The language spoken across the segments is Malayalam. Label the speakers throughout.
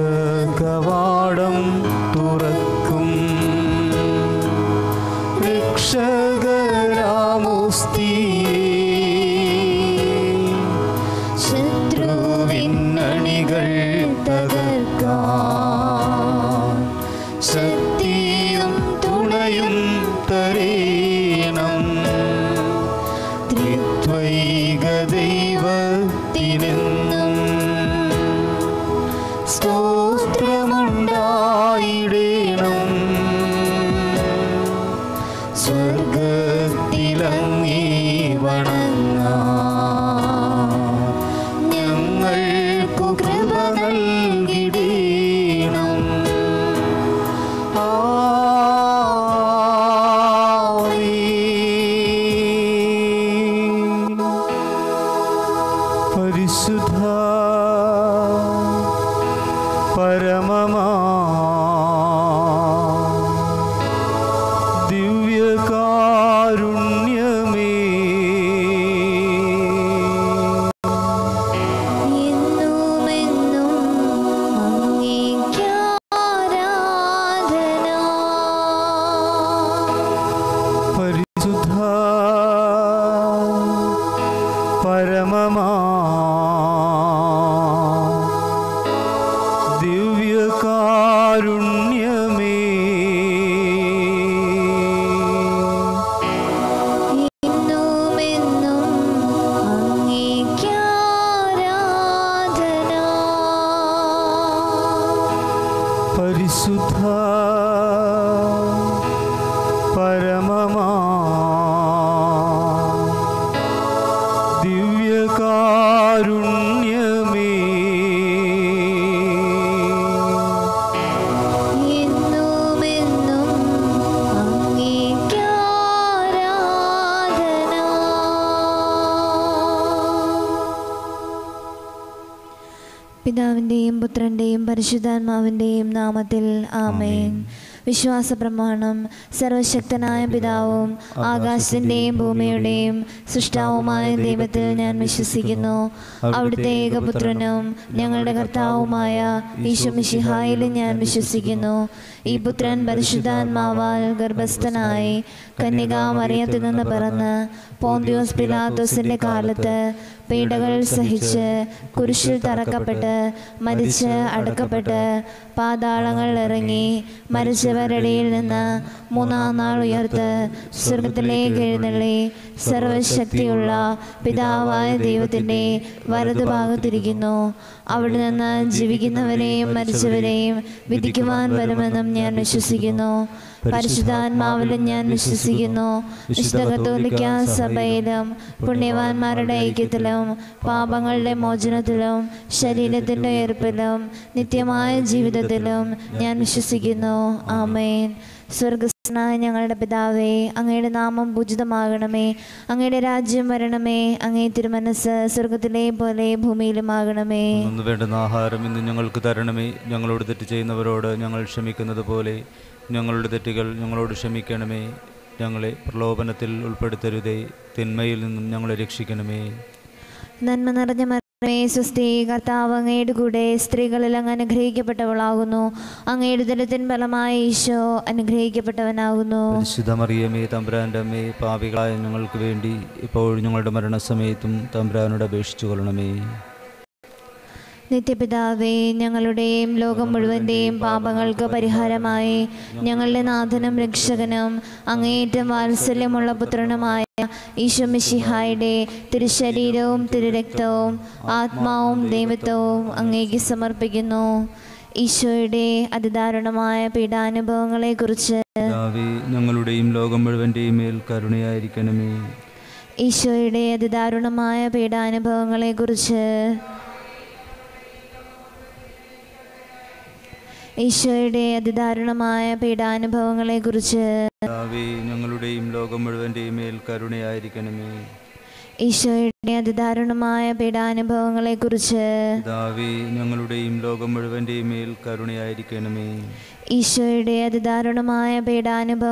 Speaker 1: കവാടം തുറക്കും രക്ഷകരാമുസ്തിയേ ശത്രുവിന്നണികൾ തകർക്കാൻ ശക്തിയും തുണയും തരേണം ത്രിത്വൈക ദൈവത്തിനെന്നും സ്തോത്രമുണ്ടായിടേണം സ്വർഗത്തിലങ്ങേ വണങ്ങാം ഞങ്ങൾക്കു കൃപ നൽകിടേണം ആമേൻ. പരിശുദ്ധ പരമമാ ദിവ്യകാരുണ്യമേ
Speaker 2: എന്നുമെന്നും അങ്ങേക്കാരാധന
Speaker 1: പരിശുദ്ധ പരമമാ ദിവ്യകാരുണ്യമേ
Speaker 2: എന്നുമെന്നും അങ്ങേക്കാരാധന
Speaker 1: പരിശുദ്ധ പരമമാ ദിവ്യകാരുണ്യമേ
Speaker 2: എന്നുമെന്നും അങ്ങേക്കാരാധന പിതാവിൻ്റെയും പുത്രൻ്റെയും പരിശുദ്ധാത്മാവിൻ്റെയും നാമത്തിൽ ആമേൻ വിശ്വാസ പ്രമാണം സർവശക്തനായ പിതാവും ആകാശത്തിൻ്റെയും ഭൂമിയുടെയും സൃഷ്ടാവുമായ ദൈവത്തിൽ ഞാൻ വിശ്വസിക്കുന്നു അവിടുത്തെ ഏകപുത്രനും ഞങ്ങളുടെ കർത്താവുമായ ഈശോമിഷിഹായിലും ഞാൻ വിശ്വസിക്കുന്നു ഈ പുത്രൻ പരിശുദ്ധാത്മാവാൽ ഗർഭസ്ഥനായി കന്യകാമറിയത്തിൽ നിന്ന് പിറന്ന് പോന്തിയോസ് പിലാത്തോസിന്റെ കാലത്ത് പീഡകൾ സഹിച്ച് കുരിശിൽ തറക്കപ്പെട്ട് മരിച്ച് അടക്കപ്പെട്ട് പാതാളങ്ങൾ ഇറങ്ങി മരിച്ചവരടിയിൽ നിന്ന് മൂന്നാം നാൾ ഉയർത്ത് സ്വർഗത്തിലേക്ക് എഴുന്നള്ളി സർവശക്തിയുള്ള പിതാവായ ദൈവത്തിൻ്റെ വലതുഭാഗത്തിരിക്കുന്നു അവിടെ നിന്ന് ജീവിക്കുന്നവരെയും മരിച്ചവരെയും വിധിക്കുവാൻ വരുമെന്നും ഞാൻ വിശ്വസിക്കുന്നു പരിശുദ്ധാത്മാവിലും ഞാൻ വിശ്വസിക്കുന്നു വിശുദ്ധ കത്തോലിക്ക സഭയിലും പുണ്യവാന്മാരുടെ ഐക്യത്തിലും പാപങ്ങളുടെ മോചനത്തിലും ശരീരത്തിൻ്റെ ഉയർപ്പിലും നിത്യമായ ജീവിതത്തിലും ഞാൻ വിശ്വസിക്കുന്നു ആമേൻ സ്വർഗസ്നായ ഞങ്ങളുടെ പിതാവേ അങ്ങയുടെ നാമം പൂജിതമാകണമേ അങ്ങയുടെ രാജ്യം വരണമേ അങ്ങേ തിരുമനസ് സ്വർഗത്തിലെ പോലെ ഭൂമിയിലുമാകണമേ
Speaker 3: അന്ന് വേണ്ടുന്ന ആഹാരം ഇന്ന് ഞങ്ങൾക്ക് തരണമേ ഞങ്ങളോട് തെറ്റ് ചെയ്യുന്നവരോട് ഞങ്ങൾ ക്ഷമിക്കുന്നത് പോലെ ഞങ്ങളുടെ തെറ്റുകൾ ഞങ്ങളോട് ക്ഷമിക്കണമേ ഞങ്ങളെ പ്രലോഭനത്തിൽ ഉൾപ്പെടുത്തരുതേ തിന്മയിൽ നിന്നും ഞങ്ങളെ രക്ഷിക്കണമേ
Speaker 2: നന്മ നിറഞ്ഞ മരണമേ സ്വസ്തി കർത്താവ് അങ്ങയുടെ കൂടെ സ്ത്രീകളിൽ അങ്ങ് അനുഗ്രഹിക്കപ്പെട്ടവളാകുന്നു അങ്ങയുടെ ദലത്തിൻ ഫലമായ ഈശോ അനുഗ്രഹിക്കപ്പെട്ടവനാകുന്നു
Speaker 3: പരിശുദ്ധ മറിയമേ തമ്പുരാൻ്റെ അമ്മേ പാപികളായ ഞങ്ങൾക്ക് വേണ്ടി ഇപ്പോഴും ഞങ്ങളുടെ മരണസമയത്തും തമ്പുരാനോട് അപേക്ഷിച്ചു കൊള്ളണമേ
Speaker 2: നിത്യപിതാവേ ഞങ്ങളുടെയും ലോകം മുഴുവൻ്റെയും പാപങ്ങൾക്ക് പരിഹാരമായി ഞങ്ങളുടെ നാഥനും രക്ഷകനും അങ്ങേയറ്റം വാത്സല്യമുള്ള പുത്രനുമായ ഈശോമിഷിഹായുടെ തിരുശരീരവും തിരുരക്തവും ആത്മാവും ദൈവത്വവും അങ്ങേക്ക് സമർപ്പിക്കുന്നു ഈശോയുടെ അതിദാരുണമായ പീഡാനുഭവങ്ങളെക്കുറിച്ച്
Speaker 3: പിതാവേ ഞങ്ങളുടെയും ലോകം മുഴുവൻ്റെയും മേൽ കരുണയായിരിക്കണമേ
Speaker 2: ഈശോയുടെ അതിദാരുണമായ പീഡാനുഭവങ്ങളെക്കുറിച്ച് ഈശോയുടെ അതിദാരുണമായ പീഡാനുഭവങ്ങളെക്കുറിച്ച്
Speaker 3: പിതാവേ ഞങ്ങളുടെയും ലോകം മുഴുവൻ്റെയും മേൽ കരുണയായിരിക്കണമേ
Speaker 2: ഈശോയുടെ അതിദാരുണമായ പീഡാനുഭവങ്ങളെക്കുറിച്ച്
Speaker 3: പിതാവേ ഞങ്ങളുടെയും ലോകം മുഴുവൻ്റെയും മേൽ കരുണയായിരിക്കണമേ
Speaker 2: ഈശോയുടെ അതിദാരുണമായ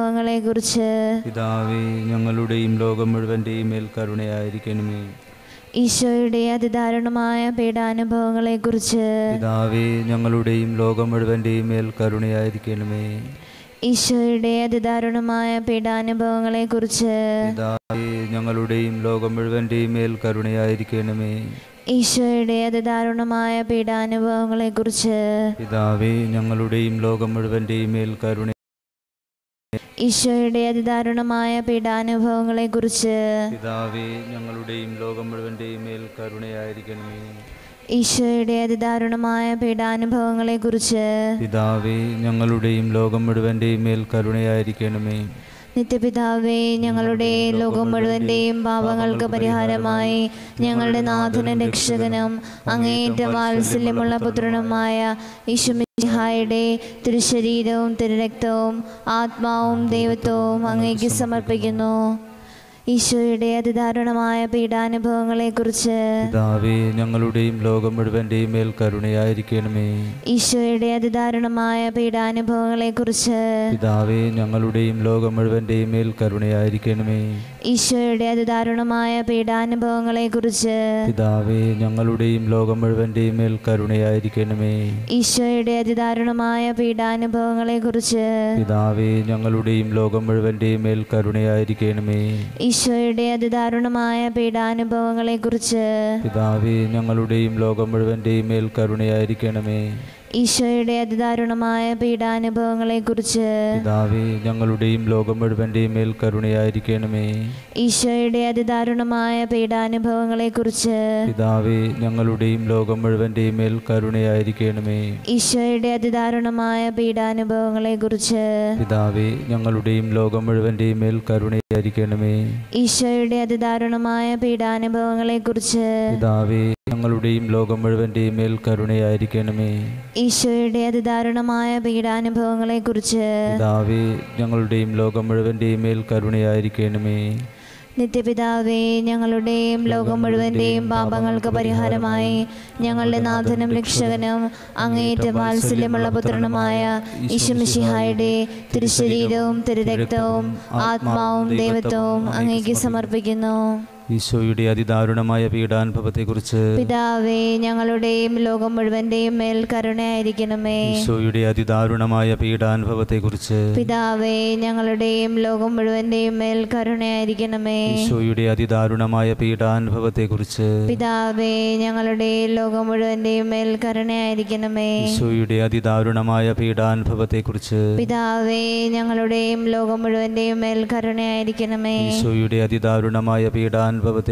Speaker 2: പീഡാനുഭവങ്ങളെക്കുറിച്ച്
Speaker 3: പിതാവേ ഞങ്ങളുടെയും ലോകം മുഴുവൻ്റെയും മേൽ കരുണയായിരിക്കണമേ
Speaker 2: ഈശോയുടെ അതിദാരുണമായ പീഡാനുഭവങ്ങളെക്കുറിച്ച്
Speaker 3: പിതാവേ ഞങ്ങളുടെയും ലോകം മുഴുവൻ്റെയും മേൽ കരുണയായിരിക്കണമേ
Speaker 2: ഈശോയുടെ അതിദാരുണമായ പീഡാനുഭവങ്ങളെക്കുറിച്ച്
Speaker 3: പിതാവേ ഞങ്ങളുടെയും ലോകം മുഴുവൻ്റെയും മേൽ കരുണയായിരിക്കണമേ
Speaker 2: ഈശോയുടെ അതിദാരുണമായ പീഡാനുഭവങ്ങളെക്കുറിച്ച്
Speaker 3: പിതാവേ ഞങ്ങളുടെയും ലോകം മുഴുവൻ്റെയും മേൽ കരുണ
Speaker 2: ഈശോയുടെ അതിദാരുണമായ പീഡാനുഭവങ്ങളെക്കുറിച്ച്
Speaker 3: പിതാവേ ഞങ്ങളുടെയും ലോകം മുഴുവൻ്റെയും മേൽ കരുണയായിരിക്കണമേ
Speaker 2: ഈശോയുടെ അതിദാരുണമായ പീഡാനുഭവങ്ങളെക്കുറിച്ച്
Speaker 3: പിതാവേ ഞങ്ങളുടെയും ലോകം മുഴുവൻ്റെയും മേൽ കരുണയായിരിക്കണമേ
Speaker 2: നിത്യപിതാവേ ഞങ്ങളുടെ ലോകം മുഴുവൻ്റെയും പാപങ്ങൾക്ക് പരിഹാരമായി ഞങ്ങളുടെ നാഥനും രക്ഷകനും അങ്ങേറ്റ വാത്സല്യമുള്ള പുത്രനുമായ ഈശുമിഹായുടെ തിരുശരീരവും തിരുരക്തവും ആത്മാവും ദൈവത്വവും അങ്ങേക്ക് സമർപ്പിക്കുന്നു ഈശോയുടെ അതിദാരുണമായ പീഡാനുഭവങ്ങളെക്കുറിച്ച്
Speaker 3: പിതാവേ ഞങ്ങളുടെയും ലോകം മുഴുവൻ്റെയും മേൽ കരുണയായിരിക്കണമേ
Speaker 2: ഈശോയുടെ അതിദാരുണമായ പീഡാനുഭവങ്ങളെക്കുറിച്ച്
Speaker 3: പിതാവേ ഞങ്ങളുടെയും ലോകം മുഴുവൻ്റെയും മേൽ കരുണയായിരിക്കണമേ
Speaker 2: ഈശോയുടെ അതിദാരുണമായ പീഡാനുഭവങ്ങളെക്കുറിച്ച്
Speaker 3: പിതാവേ ഞങ്ങളുടെയും ലോകം മുഴുവൻ്റെയും മേൽ കരുണയായിരിക്കണമേ
Speaker 2: ഈശോയുടെ അതിദാരുണമായ പീഡാനുഭവങ്ങളെക്കുറിച്ച്
Speaker 3: പിതാവേ ഞങ്ങളുടെയും ലോകം മുഴുവൻ്റെയും മേൽ കരുണയായിരിക്കണമേ
Speaker 2: ഈശോയുടെ അതിദാരുണമായ പീഡാനുഭവങ്ങളെക്കുറിച്ച്
Speaker 3: പിതാവേ ഞങ്ങളുടെയും ലോകം മുഴുവൻ്റെയും മേൽ കരുണയായിരിക്കണമേ
Speaker 2: ഈശോയുടെ അതിദാരുണമായ പീഡാനുഭവങ്ങളെക്കുറിച്ച്
Speaker 3: പിതാവേ ഞങ്ങളുടെയും ലോകം മുഴുവൻ്റെയും മേൽ കരുണയായിരിക്കണമേ
Speaker 2: ഈശോയുടെ അതിദാരുണമായ പീഡാനുഭവങ്ങളെക്കുറിച്ച്
Speaker 3: പിതാവേ ഞങ്ങളുടെയും ലോകം മുഴുവൻ്റെയും മേൽ കരുണയായിരിക്കണമേ
Speaker 2: ഈശോയുടെ അതിദാരുണമായ പീഡാനുഭവങ്ങളെക്കുറിച്ച്
Speaker 3: പിതാവേ ഞങ്ങളുടെയും ലോകം മുഴുവൻ്റെയും മേൽ കരുണയായിരിക്കണമേ
Speaker 2: ഈശോയുടെ അതിദാരുണമായ പീഡാനുഭവങ്ങളെക്കുറിച്ച്
Speaker 3: പിതാവേ ഞങ്ങളുടെയും ലോകം മുഴുവൻ്റെയും മേൽ കരുണയായിരിക്കണമേ
Speaker 2: ഈശോയുടെ അതിദാരുണമായ പീഡാനുഭവങ്ങളെക്കുറിച്ച്
Speaker 3: പിതാവേ ഞങ്ങളുടെയും ലോകം മുഴുവൻ്റെയും മേൽ കരുണയായിരിക്കണമേ
Speaker 2: നിത്യപിതാവേ ഞങ്ങളുടെയും ലോകം മുഴുവൻ്റെയും പാപങ്ങൾക്ക് പരിഹാരമായി ഞങ്ങളുടെ നാഥനും രക്ഷകനും അങ്ങേറ്റ വാത്സല്യമുള്ള പുത്രനുമായ ഈശുമിഷിഹായുടെ തിരുശരീരവും തിരുരക്തവും ആത്മാവും ദൈവത്വവും അങ്ങേക്ക് സമർപ്പിക്കുന്നു
Speaker 3: ഈശോയുടെ അതിദാരുണമായ പീഡാനുഭവത്തെക്കുറിച്ച്
Speaker 2: പിതാവേ ഞങ്ങളുടെയും ലോകം മുഴുവൻ്റെയും മേൽ കരുണയായിരിക്കണമേ
Speaker 3: ഈശോയുടെ അതിദാരുണമായ പീഡാനുഭവത്തെക്കുറിച്ച്
Speaker 2: പിതാവേ ഞങ്ങളുടെയും ലോകം മുഴുവൻ്റെയും മേൽ കരുണയായിരിക്കണമേ
Speaker 3: ഈശോയുടെ അതിദാരുണമായ പീഡാനുഭവത്തെക്കുറിച്ച്
Speaker 2: പിതാവേ ഞങ്ങളുടെ ലോകം മുഴുവൻ്റെയും മേൽ കരുണയായിരിക്കണമേ
Speaker 3: ഈശോയുടെ അതിദാരുണമായ പീഡാനുഭവത്തെക്കുറിച്ച്
Speaker 2: പിതാവേ ഞങ്ങളുടെയും ലോകം മുഴുവൻ്റെയും മേൽ കരുണയായിരിക്കണമേ
Speaker 3: ഈശോയുടെ അതിദാരുണമായ പീഡാനുഭവത്തെക്കുറിച്ച്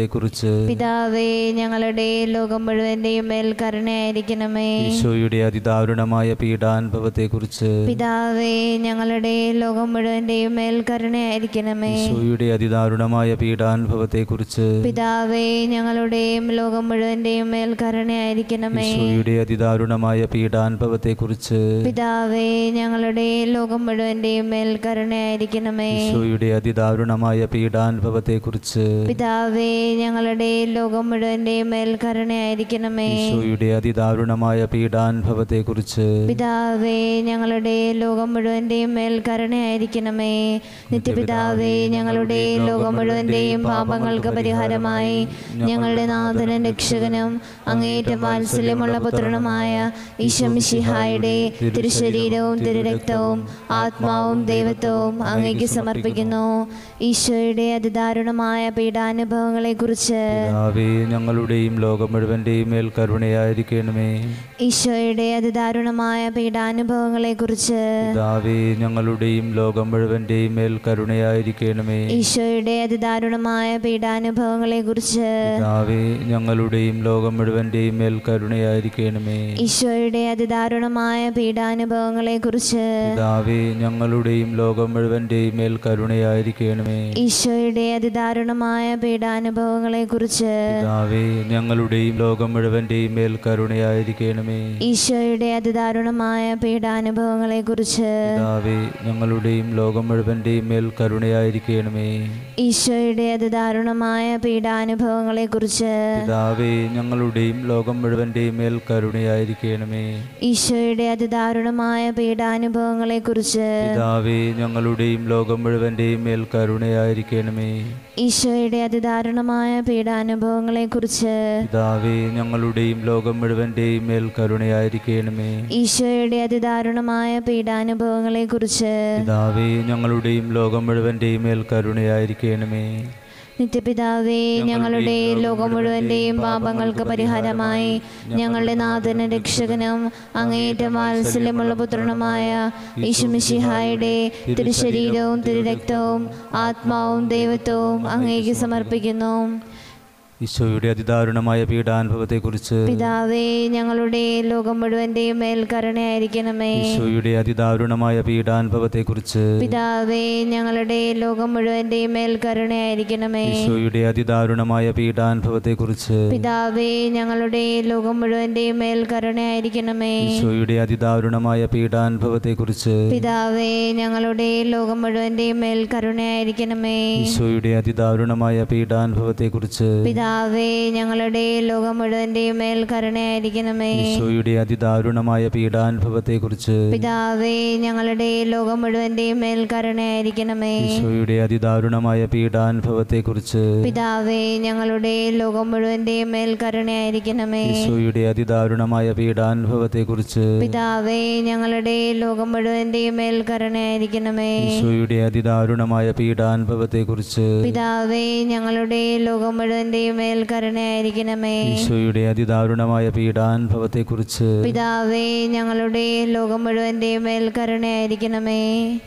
Speaker 2: പിതാവേ ഞങ്ങളുടെ ലോകം മുഴുവൻ്റെയും മേൽ കരുണയായിരിക്കണമേ
Speaker 3: ഈശോയുടെ അതിദാരുണമായ പീഡാനുഭവത്തെക്കുറിച്ച്
Speaker 2: പിതാവേ ഞങ്ങളുടെ ലോകം മുഴുവൻ്റെയും മേൽ കരുണയായിരിക്കണമേ
Speaker 3: ഈശോയുടെ അതിദാരുണമായ പീഡാനുഭവത്തെക്കുറിച്ച്
Speaker 2: പിതാവേ ഞങ്ങളുടെയും ലോകം മുഴുവൻ്റെയും മേൽ കരുണയായിരിക്കണമേ
Speaker 3: ഈശോയുടെ അതിദാരുണമായ പീഡാനുഭവത്തെക്കുറിച്ച്
Speaker 2: പിതാവേ ഞങ്ങളുടെ ലോകം മുഴുവൻ്റെയും മേൽ കരുണയായിരിക്കണമേ
Speaker 3: ഈശോയുടെ അതിദാരുണമായ പീഡാനുഭവത്തെക്കുറിച്ച്
Speaker 2: പിതാവേ ഞങ്ങളുടെ ലോകം മുഴുവൻ്റെയും മേൽ കരുണയായിരിക്കണമേ
Speaker 3: ഈശോയുടെ അതിദാരുണമായ പീഡാനുഭവത്തെക്കുറിച്ച്
Speaker 2: പിതാവേ ഞങ്ങളുടെ ലോകം മുഴുവൻ്റെയും മേൽ കരുണയായിരിക്കണമേ നിത്യപിതാവേ ഞങ്ങളുടെ ലോകം മുഴുവൻ്റെയും പാപങ്ങൾക്ക് പരിഹാരമായി ഞങ്ങളുടെ നാഥനും രക്ഷകനും അങ്ങേറ്റ വാത്സല്യമുള്ള പുത്രനുമായ ഈശമിഷിഹായുടെ തിരുശരീരവും തിരുരക്തവും ആത്മാവും ദൈവത്വവും അങ്ങേക്ക് സമർപ്പിക്കുന്നു ഈശോയുടെ അതിദാരുണമായ പീഡാനുഭവങ്ങളെക്കുറിച്ച്
Speaker 3: പിതാവേ ഞങ്ങളുടെയും ലോകം മുഴുവൻ്റെയും മേൽ കരുണയായിരിക്കണമേ
Speaker 2: ഈശോയുടെ അതിദാരുണമായ പീഡാനുഭവങ്ങളെക്കുറിച്ച്
Speaker 3: പിതാവേ ഞങ്ങളുടെയും ലോകം മുഴുവൻ്റെയും മേൽ കരുണയായിരിക്കണമേ
Speaker 2: ഈശോയുടെ അതിദാരുണമായ പീഡാനുഭവങ്ങളെക്കുറിച്ച്
Speaker 3: പിതാവേ ഞങ്ങളുടെയും ലോകം മുഴുവൻ്റെയും മേൽ കരുണയായിരിക്കണമേ
Speaker 2: ഈശോയുടെ അതിദാരുണമായ പീഡാനുഭവങ്ങളെക്കുറിച്ച്
Speaker 3: പിതാവേ ഞങ്ങളുടെയും ലോകം മുഴുവൻ്റെയും മേൽ കരുണയായിരിക്കണമേ
Speaker 2: ഈശോയുടെ അതിദാരുണമായ പീഡാനുഭവങ്ങളെക്കുറിച്ച്
Speaker 3: പിതാവേ ഞങ്ങളുടെയും ലോകം മുഴുവൻ്റെയും മേൽ കരുണയായിരിക്കണമേ
Speaker 2: ഈശോയുടെ അതിദാരുണമായ പീഡാനുഭവങ്ങളെക്കുറിച്ച്
Speaker 3: പിതാവേ ഞങ്ങളുടെയും ലോകം മുഴുവൻ്റെയും മേൽ കരുണയായിരിക്കണമേ
Speaker 2: ഈശോയുടെ അതിദാരുണമായ പീഡാനുഭവങ്ങളെക്കുറിച്ച്
Speaker 3: പിതാവേ ഞങ്ങളുടെയും ലോകം മുഴുവൻ്റെയും മേൽ കരുണയായിരിക്കണമേ
Speaker 2: ഈശോയുടെ അതിദാരുണമായ പീഡാനുഭവങ്ങളെക്കുറിച്ച്
Speaker 3: പിതാവേ ഞങ്ങളുടെയും ലോകം മുഴുവൻ്റെയും മേൽ കരുണയായിരിക്കണമേ
Speaker 2: ഈശോയുടെ അതിദാരുണമായ പീഡാനുഭവങ്ങളെക്കുറിച്ച്
Speaker 3: പിതാവേ ഞങ്ങളുടെയും ലോകം മുഴുവൻ്റെയും മേൽ കരുണയായിരിക്കണമേ
Speaker 2: ഈശോയുടെ അതിദാരുണമായ പീഡാനുഭവങ്ങളെക്കുറിച്ച്
Speaker 3: പിതാവേ ഞങ്ങളുടെയും ലോകം മുഴുവൻ്റെയും മേൽ കരുണയായിരിക്കണമേ
Speaker 2: നിത്യപിതാവേ ഞങ്ങളുടെ ലോകം മുഴുവൻ്റെയും പാപങ്ങൾക്ക് പരിഹാരമായി ഞങ്ങളുടെ നാഥനും രക്ഷകനും അങ്ങേയറ്റം വാത്സല്യമുള്ള പുത്രനുമായ ഈശുമിഷിഹായുടെ തിരുശരീരവും തിരുരക്തവും ആത്മാവും ദൈവത്വവും അങ്ങേക്ക് സമർപ്പിക്കുന്നു
Speaker 3: ഈശോയുടെ അതിദാരുണമായ പീഡാനുഭവത്തെക്കുറിച്ച്
Speaker 2: പിതാവേ ഞങ്ങളുടെ ലോകം മുഴുവൻ്റെയും മേൽ കരുണയായിരിക്കണമേ
Speaker 3: ഈശോയുടെ അതിദാരുണമായ പീഡാനുഭവത്തെക്കുറിച്ച്
Speaker 2: പിതാവേ ഞങ്ങളുടെ ലോകം മുഴുവൻ്റെയും മേൽ കരുണയായിരിക്കണമേ
Speaker 3: ഈശോയുടെ അതിദാരുണമായ പീഡാനുഭവത്തെക്കുറിച്ച്
Speaker 2: പിതാവേ ഞങ്ങളുടെ ലോകം മുഴുവൻ്റെയും മേൽ കരുണയായിരിക്കണമേ
Speaker 3: ഈശോയുടെ അതിദാരുണമായ പീഡാനുഭവത്തെക്കുറിച്ച്
Speaker 2: പിതാവേ ഞങ്ങളുടെ ലോകം മുഴുവൻ്റെയും മേൽ കരുണയായിരിക്കണമേ
Speaker 3: ഈശോയുടെ അതിദാരുണമായ പീഡാനുഭവത്തെക്കുറിച്ച്
Speaker 2: പിതാവേ ഞങ്ങളുടെ ലോകം മുഴുവൻ്റെയും മേൽ കരുണയായിരിക്കണമേ
Speaker 3: ഈശോയുടെ അതിദാരുണമായ പീഡാനുഭവത്തെക്കുറിച്ച്
Speaker 2: പിതാവേ ഞങ്ങളുടെ ലോകം മുഴുവൻ്റെയും മേൽ കരുണയായിരിക്കണമേ
Speaker 3: ഈശോയുടെ അതിദാരുണമായ പീഡാനുഭവത്തെക്കുറിച്ച്
Speaker 2: പിതാവേ ഞങ്ങളുടെ ലോകം മുഴുവൻ്റെയും മേൽ കരുണയായിരിക്കണമേ
Speaker 3: ഈശോയുടെ അതിദാരുണമായ പീഡാനുഭവത്തെക്കുറിച്ച്
Speaker 2: പിതാവേ ഞങ്ങളുടെ ലോകം മുഴുവൻ്റെയും മേൽ കരുണയായിരിക്കണമേ
Speaker 3: ഈശോയുടെ അതിദാരുണമായ പീഡാനുഭവത്തെക്കുറിച്ച്
Speaker 2: പിതാവേ ഞങ്ങളുടെ ലോകം മുഴുവൻ്റെയും മേൽ കരുണയായിരിക്കണമേ
Speaker 3: ഈശോയുടെ അതിദാരുണമായ പീഡാനുഭവത്തെക്കുറിച്ച്
Speaker 2: പിതാവേ ഞങ്ങളുടെ ലോകം മുഴുവൻ്റെയും മേൽ കരുണയായിരിക്കണമേ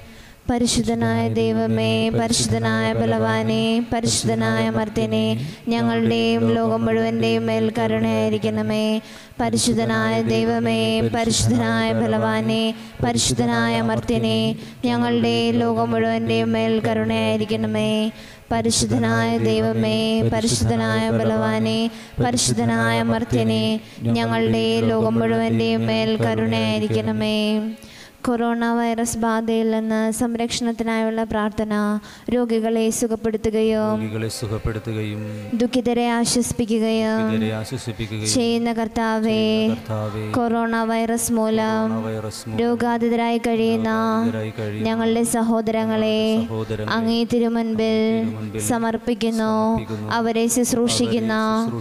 Speaker 2: പരിശുദ്ധനായ ദൈവമേ പരിശുദ്ധനായ ബലവാനെ പരിശുദ്ധനായ മർത്യനെ ഞങ്ങളുടെയും ലോകം മുഴുവൻ്റെയും മേൽ കരുണയായിരിക്കണമേ പരിശുദ്ധനായ ദൈവമേ പരിശുദ്ധനായ ബലവാനെ പരിശുദ്ധനായ മർത്യനെ ഞങ്ങളുടെ ലോകം മുഴുവൻ്റെയും മേൽ കരുണയായിരിക്കണമേ പരിശുദ്ധനായ ദൈവമേ പരിശുദ്ധനായ ബലവാനെ പരിശുദ്ധനായ മർത്യനെ ഞങ്ങളുടെ ലോകം മുഴുവൻ്റെയും മേൽ കരുണയായിരിക്കണമേ കൊറോണ വൈറസ് ബാധയിൽ നിന്ന് സംരക്ഷണത്തിനായുള്ള പ്രാർത്ഥന രോഗികളെ സുഖപ്പെടുത്തുകയും
Speaker 3: രോഗികളെ സുഖപ്പെടുത്തുകയും
Speaker 2: ദുഃഖിതരെ ആശ്വസിപ്പിക്കുകയും
Speaker 3: ഇവരെ ആശ്വസിപ്പിക്കുകയും
Speaker 2: ചെയ്യുന്ന കർത്താവേ
Speaker 3: കർത്താവേ
Speaker 2: കൊറോണ വൈറസ് മൂലം
Speaker 3: വൈറസ്
Speaker 2: രോഗാധിതരായി കഴിയുന്ന
Speaker 3: മൂലമായി കഴിയും
Speaker 2: ഞങ്ങളുടെ സഹോദരങ്ങളെ
Speaker 3: സഹോദരൻ
Speaker 2: അങ്ങേ തിരുമുൻപിൽ സമർപ്പിക്കുന്നു അവരെ ശുശ്രൂഷിക്കുന്ന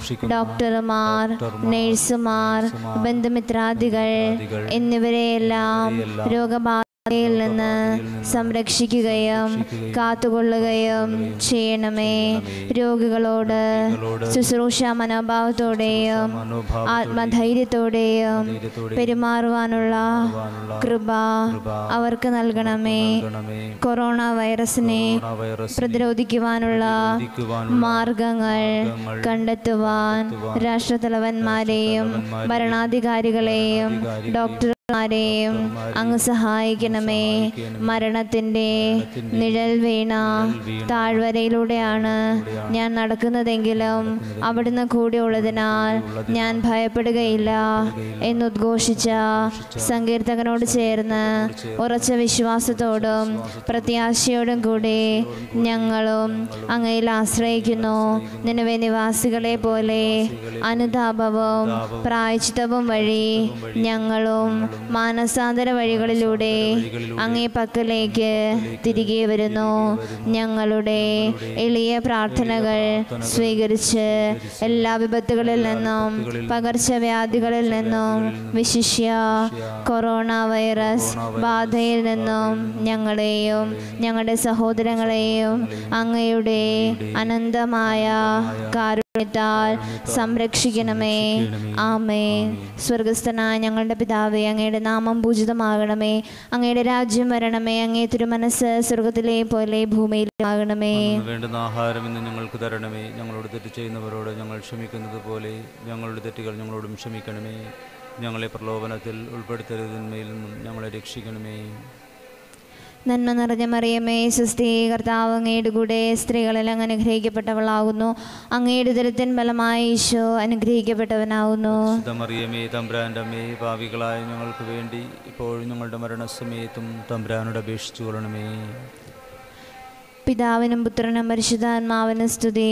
Speaker 2: ഡോക്ടർമാർ നഴ്സുമാർ ബന്ധുമിത്രാദികൾ എന്നിവരെയെല്ലാം രോഗബാധയിൽ നിന്ന് സംരക്ഷിക്കുകയും കാത്തുകൊള്ളുകയും ചെയ്യണമേ രോഗികളോട് ശുശ്രൂഷ മനോഭാവത്തോടെയും ആത്മധൈര്യത്തോടെയും പെരുമാറുവാനുള്ള കൃപ അവർക്ക് നൽകണമേ
Speaker 3: ഗണമേ
Speaker 2: കൊറോണ വൈറസിനെ
Speaker 3: വൈറസ്
Speaker 2: പ്രതിരോധിക്കുവാനുള്ള മാർഗങ്ങൾ കണ്ടെത്തുവാൻ രാഷ്ട്രതലവന്മാരെയും ഭരണാധികാരികളെയും ഡോക്ടർമാരെയും അങ്ങ് സഹായിക്കണമേ മരണത്തിൻ്റെ നിഴൽ വീണ താഴ്വരയിലൂടെയാണ് ഞാൻ നടക്കുന്നതെങ്കിലും അവിടുന്ന് കൂടെയുള്ളതിനാൽ ഞാൻ ഭയപ്പെടുകയില്ല എന്നുദ്ഘോഷിച്ച സങ്കീർത്തകനോട് ചേർന്ന് ഉറച്ച വിശ്വാസത്തോടും പ്രത്യാശയോടും കൂടി ഞങ്ങളും അങ്ങയിൽ ആശ്രയിക്കുന്നു നിലവെ നിവാസികളെ പോലെ അനുതാപവും പ്രായച്ചിത്തവും വഴി ഞങ്ങളും മാനസാന്തര വഴികളിലൂടെ അങ്ങേ പക്കലേക്ക് തിരികെ വരുന്നു ഞങ്ങളുടെ എളിയ പ്രാർത്ഥനകൾ സ്വീകരിച്ച് എല്ലാ വിപത്തുകളിൽ നിന്നും പകർച്ചവ്യാധികളിൽ നിന്നും വിശിഷ്യ കൊറോണ വൈറസ് ബാധയിൽ നിന്നും ഞങ്ങളെയും ഞങ്ങളുടെ സഹോദരങ്ങളെയും അങ്ങയുടെ അനന്തമായ കാരുണ്യത്താൽ സംരക്ഷിക്കണമേ ആമേ സ്വർഗസ്ഥനായ ഞങ്ങളുടെ പിതാവേ അങ്ങയുടെ നാമം പൂജിതമാകണമേ അങ്ങയുടെ രാജ്യം വരണമേ അങ്ങേ തിരുമനസ് സ്വർഗത്തിലെ പോലെ ഭൂമിയിലാകണമേ
Speaker 3: വേണ്ടുന്ന ആഹാരം ഇന്ന് ഞങ്ങൾക്ക് തരണമേ ഞങ്ങളോട് തെറ്റ് ചെയ്യുന്നവരോട് ഞങ്ങൾ ക്ഷമിക്കുന്നത് പോലെ ഞങ്ങളുടെ തെറ്റുകൾ ഞങ്ങളോടും ക്ഷമിക്കണമേ ഞങ്ങളെ പ്രലോഭനത്തിൽ ഉൾപ്പെടുത്തരുതിന്മയിൽ നിന്നും ഞങ്ങളെ രക്ഷിക്കണമേ
Speaker 2: നന്മ നിറഞ്ഞ മറിയമേ സുസ്ഥി കർത്താവ് അങ്ങയുടെ കൂടെ സ്ത്രീകളിൽ അങ്ങ് അനുഗ്രഹിക്കപ്പെട്ടവളാകുന്നു അങ്ങയുടെ ദരത്തിൻ ഫലമായി ഈശോ അനുഗ്രഹിക്കപ്പെട്ടവനാകുന്നു
Speaker 3: മറിയമേ തമ്പ്രാൻ്റെ അമ്മേ ഭാവികളായ ഞങ്ങൾക്ക് വേണ്ടി ഇപ്പോഴും ഞങ്ങളുടെ മരണസമയത്തും തമ്പ്രാനോട് അപേക്ഷിച്ചു കൊള്ളണമേ
Speaker 2: പിതാവിനും പുത്രനും പരിശുദ്ധാത്മാവിനും സ്തുതി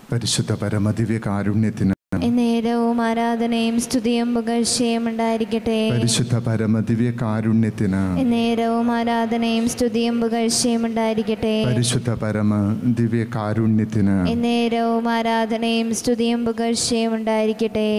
Speaker 4: പരിശുദ്ധ പരമദിവ്യ കാരുണ്യത്തിന്
Speaker 2: എന്നേരവും ആരാധനയും സ്തുതിയും പുകഴ്ചയും ഉണ്ടായിരിക്കട്ടെ
Speaker 4: പരിശുദ്ധ പരമദിവ്യ കാരുണ്യത്തിന്
Speaker 2: എന്നേരവും ആരാധനയും സ്തുതിയും പുകഴ്ചയും ഉണ്ടായിരിക്കട്ടെ
Speaker 4: പരിശുദ്ധ പരമ ദിവ്യ കാരുണ്യത്തിന്
Speaker 2: എന്നേരവും ആരാധനയും സ്തുതിയും പുകഴ്ചയും ഉണ്ടായിരിക്കട്ടെ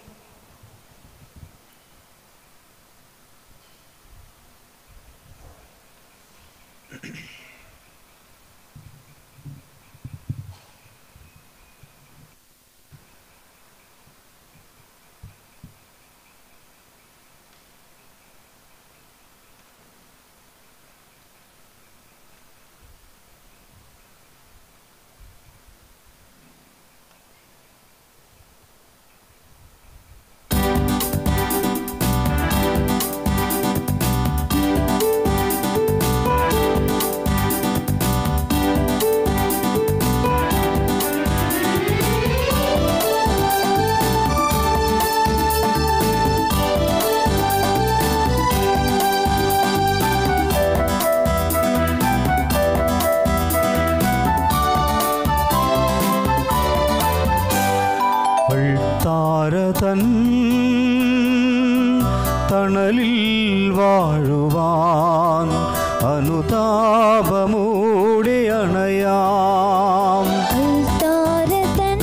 Speaker 1: താരതൻ തണലിൽ വാഴുവാൻ അനുതാപമൂടെ അണയാം
Speaker 2: അൾത്താരതൻ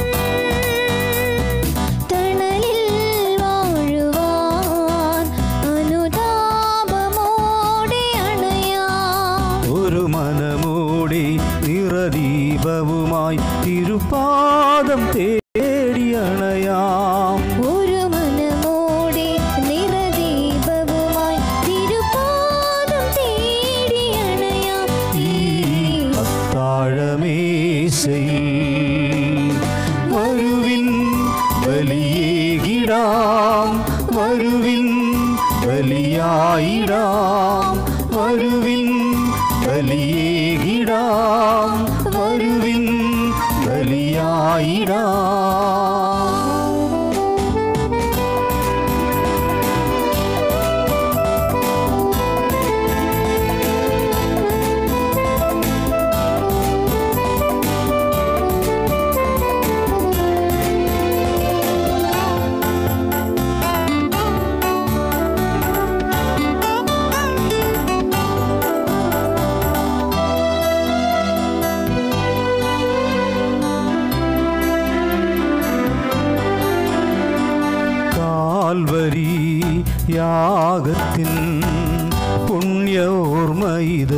Speaker 2: തണലിൽ വാഴുവാൻ അനുതാപമോടെ അണയാം
Speaker 1: ഒരു മനമൂടി നിറദീപവുമായി തിരുപാദം തേടി അണയാം
Speaker 2: ഒരു മനമോടെ നിറദീപവുമായി തിരുപാദം തേടി അണയാം
Speaker 1: ഈ അത്താഴമേശയിൽ വരുവിൻ ബലിയേകിടാം വരുവിൻ ബലിയായിടാം വരുവിൻ ബലിയേകിടാം വരുവിൻ ബലിയായിടാം കാൽവരി യാഗത്തിൻ പുണ്യോർമ്മയിത്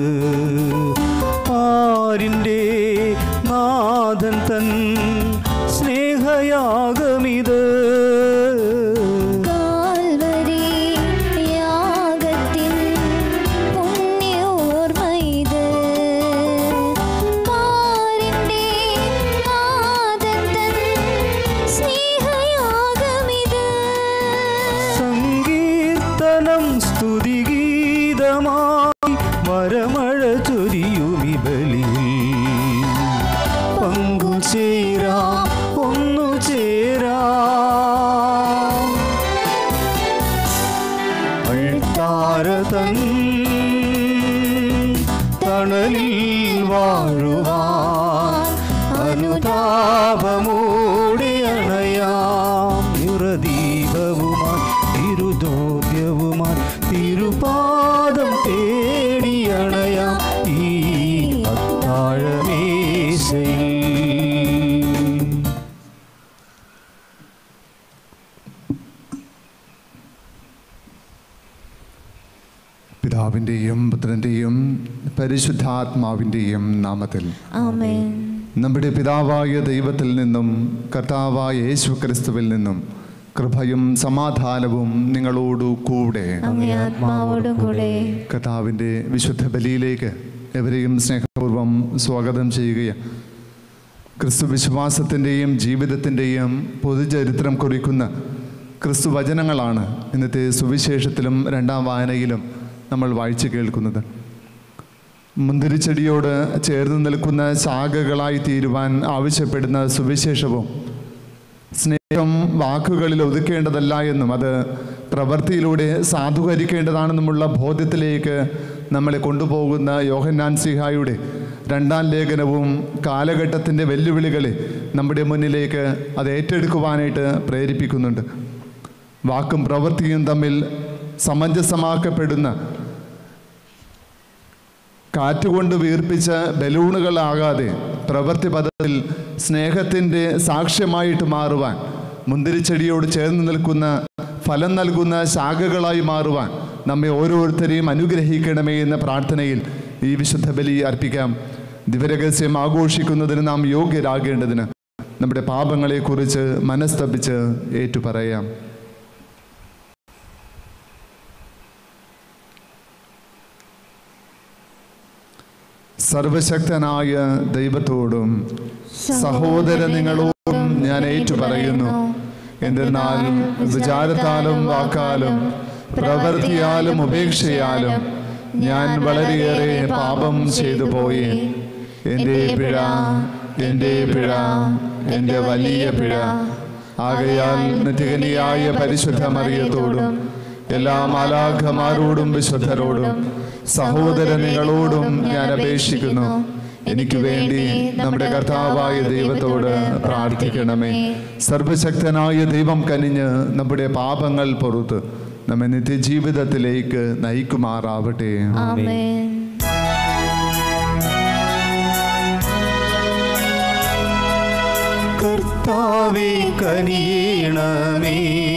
Speaker 1: ആരിൻ്റെ നാഥൻ തൻ സ്നേഹയാഗമിത്
Speaker 2: കാൽവരി യാഗത്തിൻ പുണ്യോർമ്മയിത് പാരിന്റെ നാഥൻ തൻ സ്നേഹയാഗമിത്
Speaker 1: സങ്കീർത്തനം സ്തുതിഗീതമായി വരമഴ ചൊരിയുമി ബലിയിൽ പങ്കുചേരാം ഒന്നു ചേരാം അൾത്താരതൻ തണലിൽ വാഴുവാൻ അനുതാപമൂടെ അണയാം നിറദീപവുമായി തിരുദോദ്യവുമായി തിരുപാദം തേടി അണയാം ഈ അത്താഴമേശയിൽ
Speaker 4: പിതാവിൻ്റെയും പുത്രൻ്റെയും പരിശുദ്ധാത്മാവിൻ്റെയും നാമത്തിൽ
Speaker 2: ആമേൻ
Speaker 4: നമ്മുടെ പിതാവായ ദൈവത്തിൽ നിന്നും കർത്താവായ യേശു ക്രിസ്തുവിൽ നിന്നും കൃപയും സമാധാനവും നിങ്ങളോടു കൂടെ
Speaker 2: അങ്ങേ ആത്മാവോടും കൂടെ
Speaker 4: കർത്താവിൻ്റെ വിശുദ്ധ ബലിയിലേക്ക് എവരെയും സ്നേഹപൂർവ്വം സ്വാഗതം ചെയ്യുകയാണ് ക്രിസ്തു വിശ്വാസത്തിൻ്റെയും ജീവിതത്തിൻ്റെയും പൊതുചരിത്രം കുറിക്കുന്ന ക്രിസ്തു വചനങ്ങളാണ് ഇന്നത്തെ സുവിശേഷത്തിലും രണ്ടാം വായനയിലും നമ്മൾ വായിച്ചു കേൾക്കുന്നത് മുന്തിരിച്ചെടിയോട് ചേർന്ന് നിൽക്കുന്ന ശാഖകളായി തീരുവാൻ ആവശ്യപ്പെടുന്ന സുവിശേഷവും സ്നേഹം വാക്കുകളിൽ ഒതുക്കേണ്ടതല്ല എന്നും അത് പ്രവൃത്തിയിലൂടെ സാധൂകരിക്കേണ്ടതാണെന്നുമുള്ള ബോധ്യത്തിലേക്ക് നമ്മളെ കൊണ്ടുപോകുന്ന യോഹന്നാൻ സിഹായുടെ രണ്ടാം ലേഖനവും കാലഘട്ടത്തിൻ്റെ വെല്ലുവിളികളെ നമ്മുടെ മുന്നിലേക്ക് അത് ഏറ്റെടുക്കുവാനായിട്ട് പ്രേരിപ്പിക്കുന്നുണ്ട് വാക്കും പ്രവൃത്തിയും തമ്മിൽ സമഞ്ജസമാക്കപ്പെടുന്ന കാറ്റുകൊണ്ട് വീർപ്പിച്ച ബലൂണുകളാകാതെ പ്രവൃത്തി പദത്തിൽ സ്നേഹത്തിൻ്റെ സാക്ഷ്യമായിട്ട് മാറുവാൻ മുന്തിരിച്ചെടിയോട് ചേർന്ന് നിൽക്കുന്ന ഫലം നൽകുന്ന ശാഖകളായി മാറുവാൻ നമ്മെ ഓരോരുത്തരെയും അനുഗ്രഹിക്കണമേ എന്ന പ്രാർത്ഥനയിൽ ഈ വിശുദ്ധ ബലി അർപ്പിക്കാം ദിവരഹസ്യം ആഘോഷിക്കുന്നതിന് നാം യോഗ്യരാകേണ്ടതിന് നമ്മുടെ പാപങ്ങളെക്കുറിച്ച് മനസ്തപിച്ച് ഏറ്റുപറയാം സർവശക്തനായ ദൈവത്തോടും സഹോദര നിങ്ങളോടും ഞാൻ ഏറ്റുപറയുന്നു എന്തെന്നാൽ വിചാരത്താലും വാക്കാലും പ്രവൃത്തിയാലും ഉപേക്ഷയാലും ഞാൻ വളരെയേറെ പാപം ചെയ്തു പോയി എൻ്റെ പിഴ എൻ്റെ പിഴ എൻ്റെ വലിയ പിഴ ആകയാൽ നിത്യകനിയായ പരിശുദ്ധ മറിയത്തോടും എല്ലാ മാലാഖമാരോടും വിശുദ്ധരോടും സഹോദരനികളോടും ഞാൻ അപേക്ഷിക്കുന്നു എനിക്ക് വേണ്ടി നമ്മുടെ കർത്താവായ ദൈവത്തോട് പ്രാർത്ഥിക്കണമേ സർവശക്തനായ ദൈവം കനിഞ്ഞ് നമ്മുടെ പാപങ്ങൾ പുറത്ത് നമ്മെ നിത്യജീവിതത്തിലേക്ക് നയിക്കുമാറാവട്ടെ
Speaker 2: ആമേൻ
Speaker 1: കർത്താവേ കനിയണമേ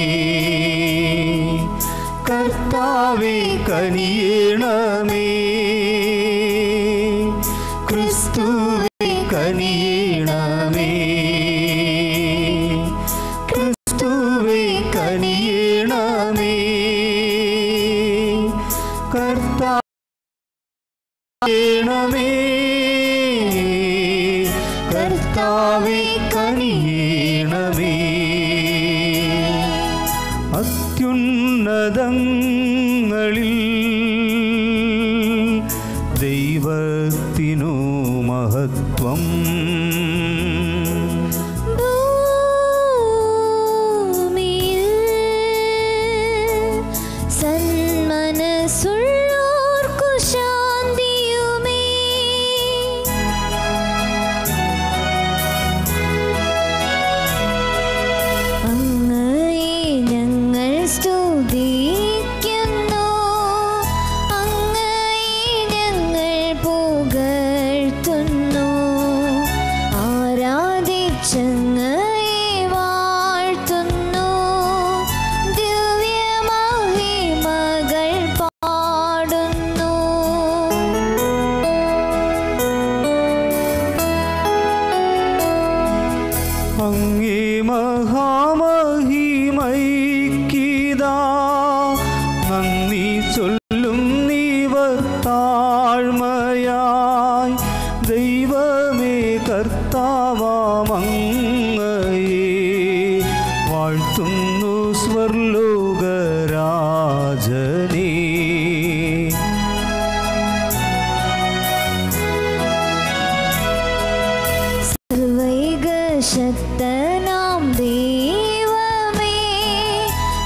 Speaker 1: കർത്താവേ കനിയണമേ ക്രിസ്തുവേ കനിയണമേ ക്രിസ്തുവേ കനിയണമേ കർത്താവേ കർത്താവേ കനിയണമേ അത്യുന്നതങ്ങളിൽ ദൈവത്തിനു മഹത്വം
Speaker 2: ഭൂമിയിൽ സന്മനസ്സുള്ളോർക്കു ശാന്തിയുമേ അങ്ങയെ ഞങ്ങൾ സ്തുതിക്കുന്നു അങ്ങയെ ഞങ്ങൾ പുകഴ്ത്തുന്നു ആരാധിച്ചങ്ങയെ വാഴ്ത്തുന്നു ദിവ്യമഹിമകൾ പാടുന്നു
Speaker 1: അങ്ങേ മഹാമഹിമൈക്കിതാ നന്ദി ചൊല്ലും നീവർ താഴ്മയായി ദൈവമേ കർത്താവാമങ്ങയെ വാഴ്ത്തുന്നു സ്വർലോകരാജനേ
Speaker 2: സർവൈക ശക്തനാം ദൈവമേ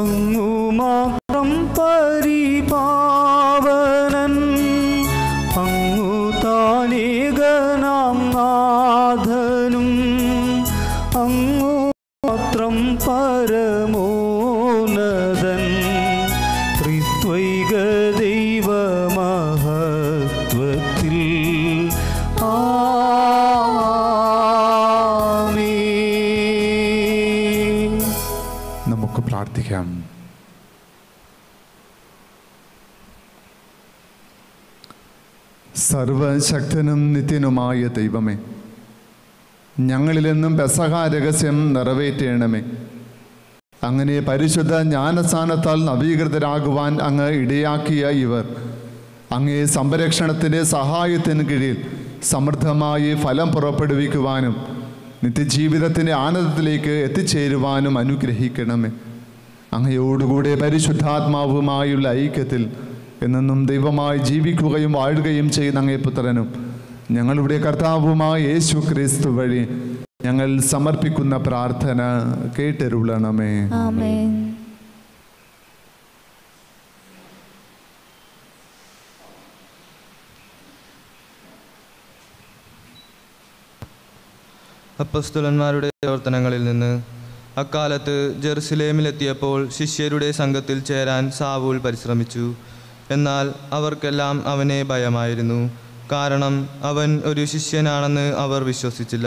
Speaker 1: അങ്ങു മാത്രം പരിപാവനൻ അങ്ങു താനേകനാം നാഥനും അങ്ങു മാത്രം പരമോന്നതൻ ത്രിത്വൈക ദൈവമഹത്വത്തിൽ ആമേൻ
Speaker 4: നമുക്ക് പ്രാർത്ഥിക്കാം സർവശക്തനും നിത്യനുമായ ദൈവമേ ഞങ്ങളിലെന്നും പെസഹ രഹസ്യം നിറവേറ്റണമേ അങ്ങനെ പരിശുദ്ധ ജ്ഞാനസ്ഥാനത്താൽ നവീകൃതരാകുവാൻ അങ്ങ് ഇടയാക്കിയ ഇവർ അങ്ങേ സംരക്ഷണത്തിൻ്റെ സഹായത്തിന് കീഴിൽ സമൃദ്ധമായി ഫലം പുറപ്പെടുവിക്കുവാനും നിത്യജീവിതത്തിൻ്റെ ആനന്ദത്തിലേക്ക് എത്തിച്ചേരുവാനും അനുഗ്രഹിക്കണമേ അങ്ങയോടുകൂടെ പരിശുദ്ധാത്മാവുമായുള്ള ഐക്യത്തിൽ എന്നെന്നും ദൈവമായി ജീവിക്കുകയും വാഴുകയും ചെയ്യുന്ന അങ്ങേ പുത്രനും ഞങ്ങളുടെ കർത്താവുമായ യേശു ക്രിസ്തു വഴി ഞങ്ങൾ സമർപ്പിക്കുന്ന പ്രാർത്ഥന കേട്ടരുളണമേ
Speaker 2: ആമേൻ
Speaker 5: അപ്പസ്തുലന്മാരുടെ പ്രവർത്തനങ്ങളിൽ നിന്ന് അക്കാലത്ത് ജെറുസലേമിലെത്തിയപ്പോൾ ശിഷ്യരുടെ സംഘത്തിൽ ചേരാൻ സാവൂൾ പരിശ്രമിച്ചു എന്നാൽ അവർക്കെല്ലാം അവനെ ഭയമായിരുന്നു കാരണം അവൻ ഒരു ശിഷ്യനാണെന്ന് അവർ വിശ്വസിച്ചില്ല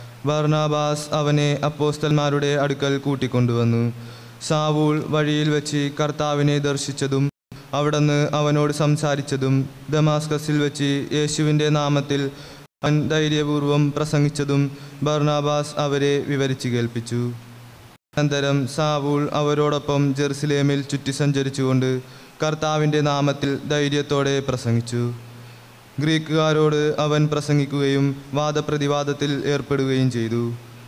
Speaker 5: ബർണാബാസ് അവനെ അപ്പോസ്തന്മാരുടെ അടുക്കൽ കൂട്ടിക്കൊണ്ടുവന്നു സാവൂൾ വഴിയിൽ വെച്ച് കർത്താവിനെ ദർശിച്ചതും അവിടുന്ന് അവനോട് സംസാരിച്ചതും ദമാസ്കസിൽ വെച്ച് യേശുവിൻ്റെ നാമത്തിൽ അവൻ ധൈര്യപൂർവം പ്രസംഗിച്ചതും ബർണാബാസ് അവരെ വിവരിച്ചു കേൾപ്പിച്ചു അനന്തരം സാവൂൾ അവരോടൊപ്പം ജെറുസലേമിൽ ചുറ്റി സഞ്ചരിച്ചുകൊണ്ട് കർത്താവിൻ്റെ നാമത്തിൽ ധൈര്യത്തോടെ പ്രസംഗിച്ചു ഗ്രീക്കുകാരോട് അവൻ പ്രസംഗിക്കുകയും വാദപ്രതിവാദത്തിൽ ഏർപ്പെടുകയും ചെയ്തു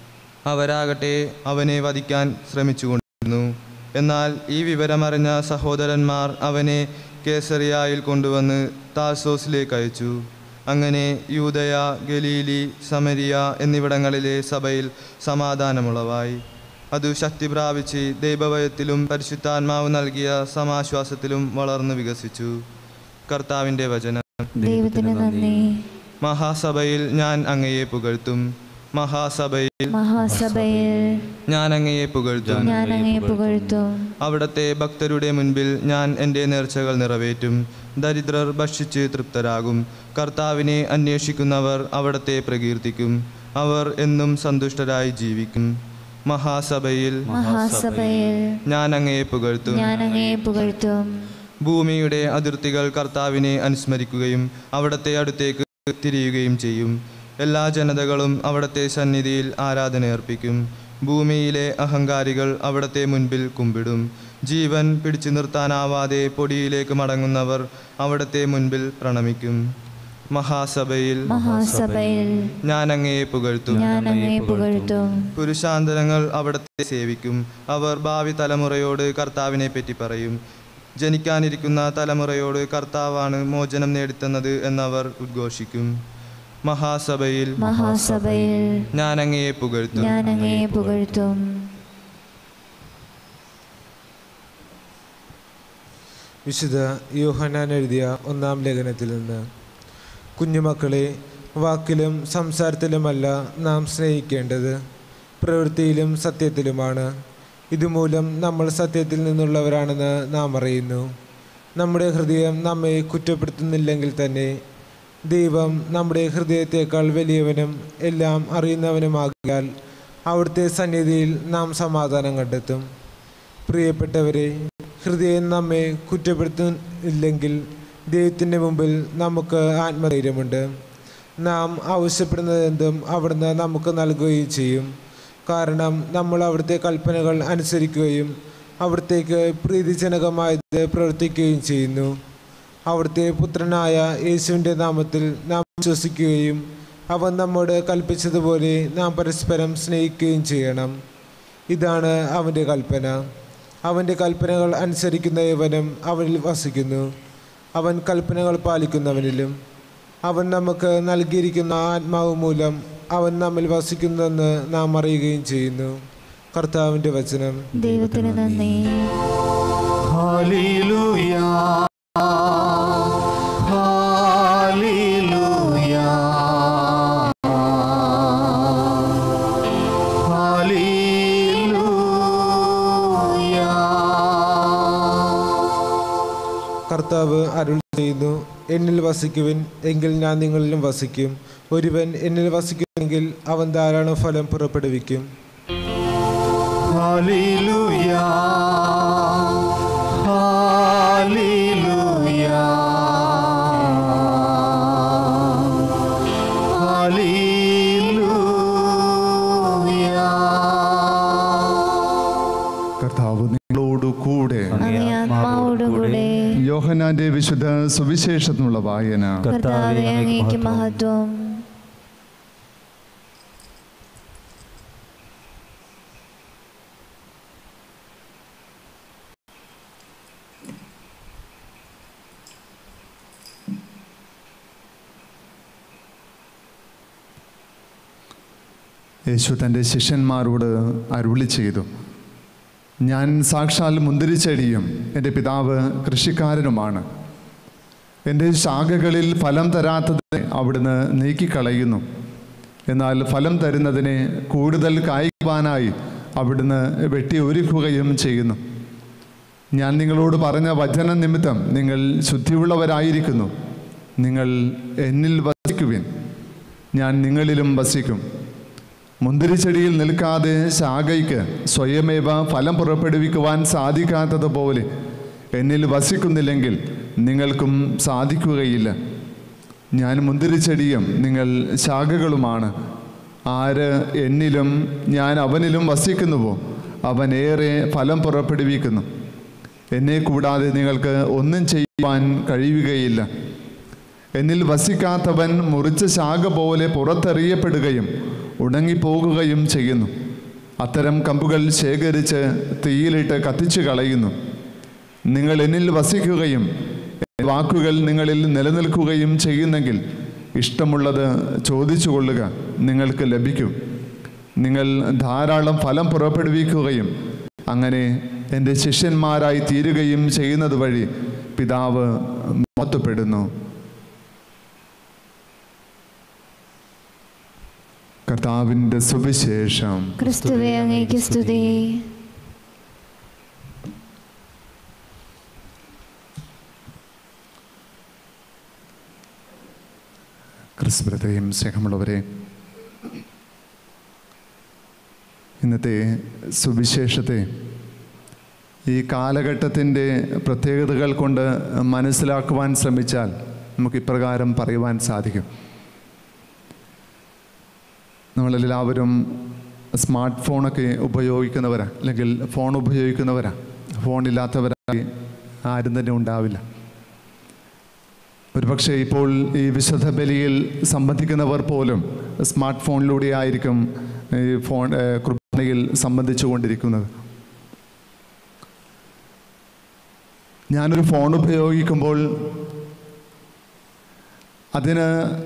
Speaker 5: അവരാകട്ടെ അവനെ വധിക്കാൻ ശ്രമിച്ചുകൊണ്ടിരുന്നു എന്നാൽ ഈ വിവരമറിഞ്ഞ സഹോദരന്മാർ അവനെ കേസറിയായിൽ കൊണ്ടുവന്ന് താർസോസിലേക്ക് അയച്ചു അങ്ങനെ യൂതയ ഗലീലി സമരിയ എന്നിവിടങ്ങളിലെ സഭയിൽ സമാധാനമുളവായി അതു ശക്തി പ്രാപിച്ച് ദൈവഭയത്തിലും പരിശുദ്ധാത്മാവ് നൽകിയ സമാശ്വാസത്തിലും വളർന്നു വികസിച്ചു കർത്താവിൻ്റെ വചനം
Speaker 2: ദൈവത്തിന് നന്ദി
Speaker 5: മഹാസഭയിൽ ഞാൻ അങ്ങയെ പുകഴ്ത്തും മഹാസഭയിൽ
Speaker 2: മഹാസഭയിൽ
Speaker 5: ഞാൻ അങ്ങയെ പുകഴ്ത്തും
Speaker 2: ഞാൻ അങ്ങേ പുകഴ്ത്തും
Speaker 5: അവിടത്തെ ഭക്തരുടെ മുൻപിൽ ഞാൻ എൻ്റെ നേർച്ചകൾ നിറവേറ്റും ദരിദ്രർ ഭക്ഷിച്ച് തൃപ്തരാകും കർത്താവിനെ അന്വേഷിക്കുന്നവർ അവിടത്തെ പ്രകീർത്തിക്കും അവർ എന്നും സന്തുഷ്ടരായി ജീവിക്കും മഹാസഭയിൽ
Speaker 2: മഹാസഭയിൽ
Speaker 5: ഞാൻ അങ്ങയെ പുകഴ്ത്തും
Speaker 2: ഞാൻ അങ്ങേ പുകഴ്ത്തും
Speaker 5: ഭൂമിയുടെ അതിർത്തികൾ കർത്താവിനെ അനുസ്മരിക്കുകയും അവിടത്തെ അടുത്തേക്ക് തിരിയുകയും ചെയ്യും എല്ലാ ജനതകളും അവിടത്തെ സന്നിധിയിൽ ആരാധനയർപ്പിക്കും ഭൂമിയിലെ അഹങ്കാരികൾ അവിടത്തെ മുൻപിൽ കുമ്പിടും ജീവൻ പിടിച്ചു നിർത്താനാവാതെ പൊടിയിലേക്ക് മടങ്ങുന്നവർ അവിടത്തെ മുൻപിൽ പ്രണമിക്കും മഹാസഭയിൽ
Speaker 2: മഹാസഭയിൽ
Speaker 5: ഞാൻ അങ്ങയെ പുകഴ്ത്തും
Speaker 2: ഞാൻ അങ്ങേ പുകഴ്ത്തും
Speaker 5: പുരുഷാന്തരങ്ങൾ അവിടത്തെ സേവിക്കും അവർ ഭാവി തലമുറയോട് കർത്താവിനെ പറ്റി പറയും ജനിക്കാനിരിക്കുന്ന തലമുറയോട് കർത്താവാണ് മോചനം നേടിത്തന്നത് എന്നവർ ഉദ്ഘോഷിക്കും മഹാസഭയിൽ
Speaker 2: മഹാസഭയിൽ
Speaker 5: ഞാൻ അങ്ങയെ പുകഴ്ത്തും
Speaker 2: ഞാൻ അങ്ങേ പുകഴ്ത്തും
Speaker 6: വിശുദ്ധ യോഹന്നാൻ എഴുതിയ ഒന്നാം ലേഖനത്തിൽ നിന്ന് കുഞ്ഞുമക്കളെ വാക്കിലും സംസാരത്തിലുമല്ല നാം സ്നേഹിക്കേണ്ടത് പ്രവൃത്തിയിലും സത്യത്തിലുമാണ് ഇതുമൂലം നമ്മൾ സത്യത്തിൽ നിന്നുള്ളവരാണെന്ന് നാം അറിയുന്നു നമ്മുടെ ഹൃദയം നമ്മെ കുറ്റപ്പെടുത്തുന്നില്ലെങ്കിൽ തന്നെ ദൈവം നമ്മുടെ ഹൃദയത്തേക്കാൾ വലിയവനും എല്ലാം അറിയുന്നവനുമാകിയാൽ അവിടുത്തെ സന്നിധിയിൽ നാം സമാധാനം കണ്ടെത്തും പ്രിയപ്പെട്ടവരെ ഹൃദയം നമ്മെ കുറ്റപ്പെടുത്തുന്നില്ലെങ്കിൽ ദൈവത്തിൻ്റെ മുമ്പിൽ നമുക്ക് ആത്മധൈര്യമുണ്ട് നാം ആവശ്യപ്പെടുന്നതെന്തും അവിടുന്ന് നമുക്ക് നൽകുകയും ചെയ്യും കാരണം നമ്മൾ അവിടുത്തെ കൽപ്പനകൾ അനുസരിക്കുകയും അവിടത്തേക്ക് പ്രീതിജനകമായത് പ്രവർത്തിക്കുകയും ചെയ്യുന്നു അവിടുത്തെ പുത്രനായ യേശുവിൻ്റെ നാമത്തിൽ നാം വിശ്വസിക്കുകയും അവൻ നമ്മോട് കൽപ്പിച്ചതുപോലെ നാം പരസ്പരം സ്നേഹിക്കുകയും ചെയ്യണം ഇതാണ് അവൻ്റെ കൽപ്പന അവൻ്റെ കൽപ്പനകൾ അനുസരിക്കുന്ന യവനും അവനിൽ വസിക്കുന്നു അവൻ കൽപ്പനകൾ പാലിക്കുന്നവനിലും അവൻ നമുക്ക് നൽകിയിരിക്കുന്ന ആത്മാവ് മൂലം അവൻ നമ്മിൽ വസിക്കുന്നെന്ന് നാം അറിയുകയും ചെയ്യുന്നു കർത്താവിൻ്റെ വചനം
Speaker 2: ദൈവത്തിന് നന്ദി
Speaker 1: ഹല്ലേലൂയ ഹല്ലേലൂയ ഹല്ലേലൂയ
Speaker 6: കർത്താവ് അരുൾ ചെയ്യുന്നു എന്നിൽ വസിക്കുവിൻ എങ്കിൽ ഞാൻ നിങ്ങളിലും വസിക്കും ഒരുവൻ എന്നിൽ വസിക്കുമെങ്കിൽ അവൻ ധാരാളം ഫലം പുറപ്പെടുവിക്കും
Speaker 1: ഹല്ലേലൂയ ഹല്ലേലൂയ ഹല്ലേലൂയ
Speaker 4: കർത്താവ് നിങ്ങളോടു കൂടെ
Speaker 2: അങ്ങേ ആത്മാവോടുകൂടെ
Speaker 4: യോഹനാന്റെ വിശുദ്ധ സുവിശേഷത്തിനുള്ള വായന
Speaker 2: കർത്താവെ അങ്ങേക്ക് മഹത്വം
Speaker 4: യേശു തൻ്റെ ശിഷ്യന്മാരോട് അരുളി ചെയ്തു ഞാൻ സാക്ഷാൽ മുന്തിരിച്ചെടിയും എൻ്റെ പിതാവ് കൃഷിക്കാരനുമാണ് എൻ്റെ ശാഖകളിൽ ഫലം തരാത്തതിനെ അവിടുന്ന് നീക്കിക്കളയുന്നു എന്നാൽ ഫലം തരുന്നതിനെ കൂടുതൽ കായ്ക്കുവാനായി അവിടുന്ന് വെട്ടി ഒരുക്കുകയും ചെയ്യുന്നു ഞാൻ നിങ്ങളോട് പറഞ്ഞ വചന നിമിത്തം നിങ്ങൾ ശുദ്ധിയുള്ളവരായിരിക്കുന്നു നിങ്ങൾ എന്നിൽ വസിക്കുവിൻ ഞാൻ നിങ്ങളിലും വസിക്കും മുന്തിരിച്ചെടിയിൽ നിൽക്കാതെ ശാഖയ്ക്ക് സ്വയമേവ ഫലം പുറപ്പെടുവിക്കുവാൻ സാധിക്കാത്തതുപോലെ എന്നിൽ വസിക്കുന്നില്ലെങ്കിൽ നിങ്ങൾക്കും സാധിക്കുകയില്ല ഞാൻ മുന്തിരിച്ചെടിയും നിങ്ങൾ ശാഖകളുമാണ് ആര് എന്നിലും ഞാൻ അവനിലും വസിക്കുന്നുവോ അവൻ ഏറെ ഫലം പുറപ്പെടുവിക്കുന്നു എന്നെ കൂടാതെ നിങ്ങൾക്ക് ഒന്നും ചെയ്യുവാൻ കഴിയുകയില്ല എന്നിൽ വസിക്കാത്തവൻ മുറിച്ച ശാഖ പോലെ പുറത്തെറിയപ്പെടുകയും ഉണങ്ങിപ്പോകുകയും ചെയ്യുന്നു അത്തരം കമ്പുകൾ ശേഖരിച്ച് തീയിലിട്ട് കത്തിച്ചു കളയുന്നു നിങ്ങൾ എന്നിൽ വസിക്കുകയും എൻ്റെ വാക്കുകൾ നിങ്ങളിൽ നിലനിൽക്കുകയും ചെയ്യുന്നെങ്കിൽ ഇഷ്ടമുള്ളത് ചോദിച്ചു കൊള്ളുക നിങ്ങൾക്ക് ലഭിക്കും നിങ്ങൾ ധാരാളം ഫലം പുറപ്പെടുവിക്കുകയും അങ്ങനെ എൻ്റെ ശിഷ്യന്മാരായി തീരുകയും ചെയ്യുന്നത് വഴി പിതാവ് മഹത്വപ്പെടുന്നു കർത്താവിൻ്റെ സുവിശേഷം
Speaker 2: ക്രിസ്തുവെ അങ്ങേക്ക് സ്തുതി
Speaker 4: ക്രിസ്തുബ്രതയും സ്നേഹമുള്ളവരെ ഇന്നത്തെ സുവിശേഷത്തെ ഈ കാലഘട്ടത്തിൻ്റെ പ്രത്യേകതകൾ കൊണ്ട് മനസ്സിലാക്കുവാൻ ശ്രമിച്ചാൽ നമുക്ക് ഇപ്രകാരം പറയുവാൻ സാധിക്കും നമ്മളെല്ലാവരും സ്മാർട്ട് ഫോണൊക്കെ ഉപയോഗിക്കുന്നവരാ അല്ലെങ്കിൽ ഫോൺ ഉപയോഗിക്കുന്നവരാ ഫോണില്ലാത്തവരായി ആരും തന്നെ ഉണ്ടാവില്ല ഒരുപക്ഷെ ഇപ്പോൾ ഈ വിശുദ്ധ ബലിയിൽ സംബന്ധിക്കുന്നവർ പോലും സ്മാർട്ട് ഫോണിലൂടെ ആയിരിക്കും ഈ ഫോൺ ഏഹ്, കുർബാനയിൽ സംബന്ധിച്ചു കൊണ്ടിരിക്കുന്നത് ഞാനൊരു ഫോൺ ഉപയോഗിക്കുമ്പോൾ അതിന്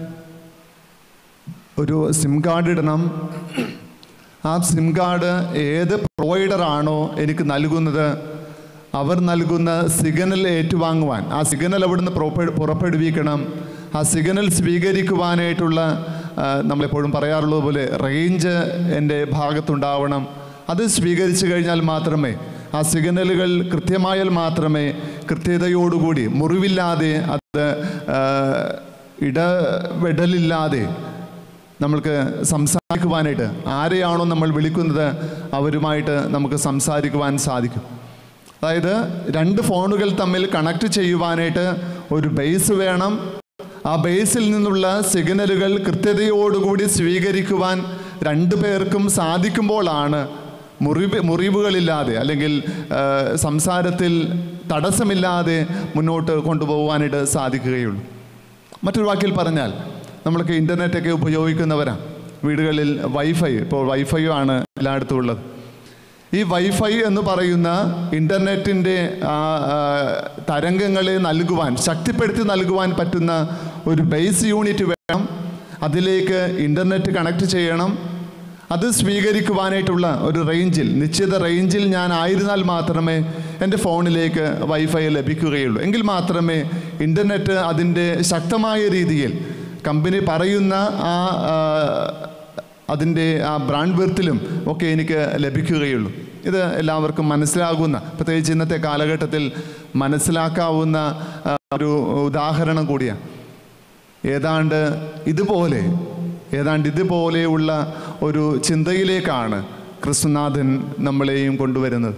Speaker 4: ഒരു സിം കാർഡ് ഇടണം ആ സിം കാർഡ് ഏത് പ്രൊവൈഡറാണോ എനിക്ക് നൽകുന്നത് അവർ നൽകുന്ന സിഗ്നൽ ഏറ്റുവാങ്ങുവാൻ ആ സിഗ്നൽ അവിടുന്ന് പുറപ്പെ- പുറപ്പെടുവിക്കണം ആ സിഗ്നൽ സ്വീകരിക്കുവാനായിട്ടുള്ള ആ, നമ്മളെപ്പോഴും പറയാറുള്ളത് പോലെ റേഞ്ച് എൻ്റെ ഭാഗത്തുണ്ടാവണം അത് സ്വീകരിച്ചു കഴിഞ്ഞാൽ മാത്രമേ ആ സിഗ്നലുകൾ കൃത്യമായാൽ മാത്രമേ കൃത്യതയോടുകൂടി മുറിവില്ലാതെ അത് ആ, ഇടപെടലില്ലാതെ നമ്മൾക്ക് സംസാരിക്കുവാനായിട്ട് ആരെയാണോ നമ്മൾ വിളിക്കുന്നത് അവരുമായിട്ട് നമുക്ക് സംസാരിക്കുവാൻ സാധിക്കും അതായത് രണ്ട് ഫോണുകൾ തമ്മിൽ കണക്ട് ചെയ്യുവാനായിട്ട് ഒരു ബേസ് വേണം ആ ബേസിൽ നിന്നുള്ള സിഗ്നലുകൾ കൃത്യതയോടുകൂടി സ്വീകരിക്കുവാൻ രണ്ടു പേർക്കും സാധിക്കുമ്പോഴാണ് മുറിവ് മുറിവുകളില്ലാതെ അല്ലെങ്കിൽ ആ, സംസാരത്തിൽ തടസ്സമില്ലാതെ മുന്നോട്ട് കൊണ്ടുപോകാനായിട്ട് സാധിക്കുകയുള്ളൂ മറ്റൊരു വാക്കിൽ പറഞ്ഞാൽ നമ്മൾക്ക് ഇൻ്റർനെറ്റൊക്കെ ഉപയോഗിക്കുന്നവരാണ് വീടുകളിൽ വൈഫൈ ഇപ്പോൾ വൈഫൈ ആണ് എല്ലായിടത്തും ഉള്ളത് ഈ വൈഫൈ എന്ന് പറയുന്ന ഇൻ്റർനെറ്റിൻ്റെ തരംഗങ്ങളെ നൽകുവാൻ ശക്തിപ്പെടുത്തി നൽകുവാൻ പറ്റുന്ന ഒരു ബേസ് യൂണിറ്റ് വേണം അതിലേക്ക് ഇൻ്റർനെറ്റ് കണക്ട് ചെയ്യണം അത് സ്വീകരിക്കുവാനായിട്ടുള്ള ഒരു റേഞ്ചിൽ നിശ്ചിത റേഞ്ചിൽ ഞാൻ ആയിരുന്നാൽ മാത്രമേ എൻ്റെ ഫോണിലേക്ക് വൈഫൈ ലഭിക്കുകയുള്ളൂ എങ്കിൽ മാത്രമേ ഇൻ്റർനെറ്റ് അതിൻ്റെ ശക്തമായ രീതിയിൽ കമ്പനി പറയുന്ന ആ ആ, അതിൻ്റെ ആ ബ്രാൻഡ് വിർത്തിലും ഒക്കെ എനിക്ക് ലഭിക്കുകയുള്ളൂ ഇത് എല്ലാവർക്കും മനസ്സിലാകുന്ന പ്രത്യേകിച്ച് ഇന്നത്തെ കാലഘട്ടത്തിൽ മനസ്സിലാക്കാവുന്ന ആ, ഒരു ഉദാഹരണം കൂടിയാണ് ഏതാണ്ട് ഇതുപോലെ ഏതാണ്ട് ഇതുപോലെയുള്ള ഒരു ചിന്തയിലേക്കാണ് ക്രിസ്തുനാഥൻ നമ്മളെയും കൊണ്ടുവരുന്നത്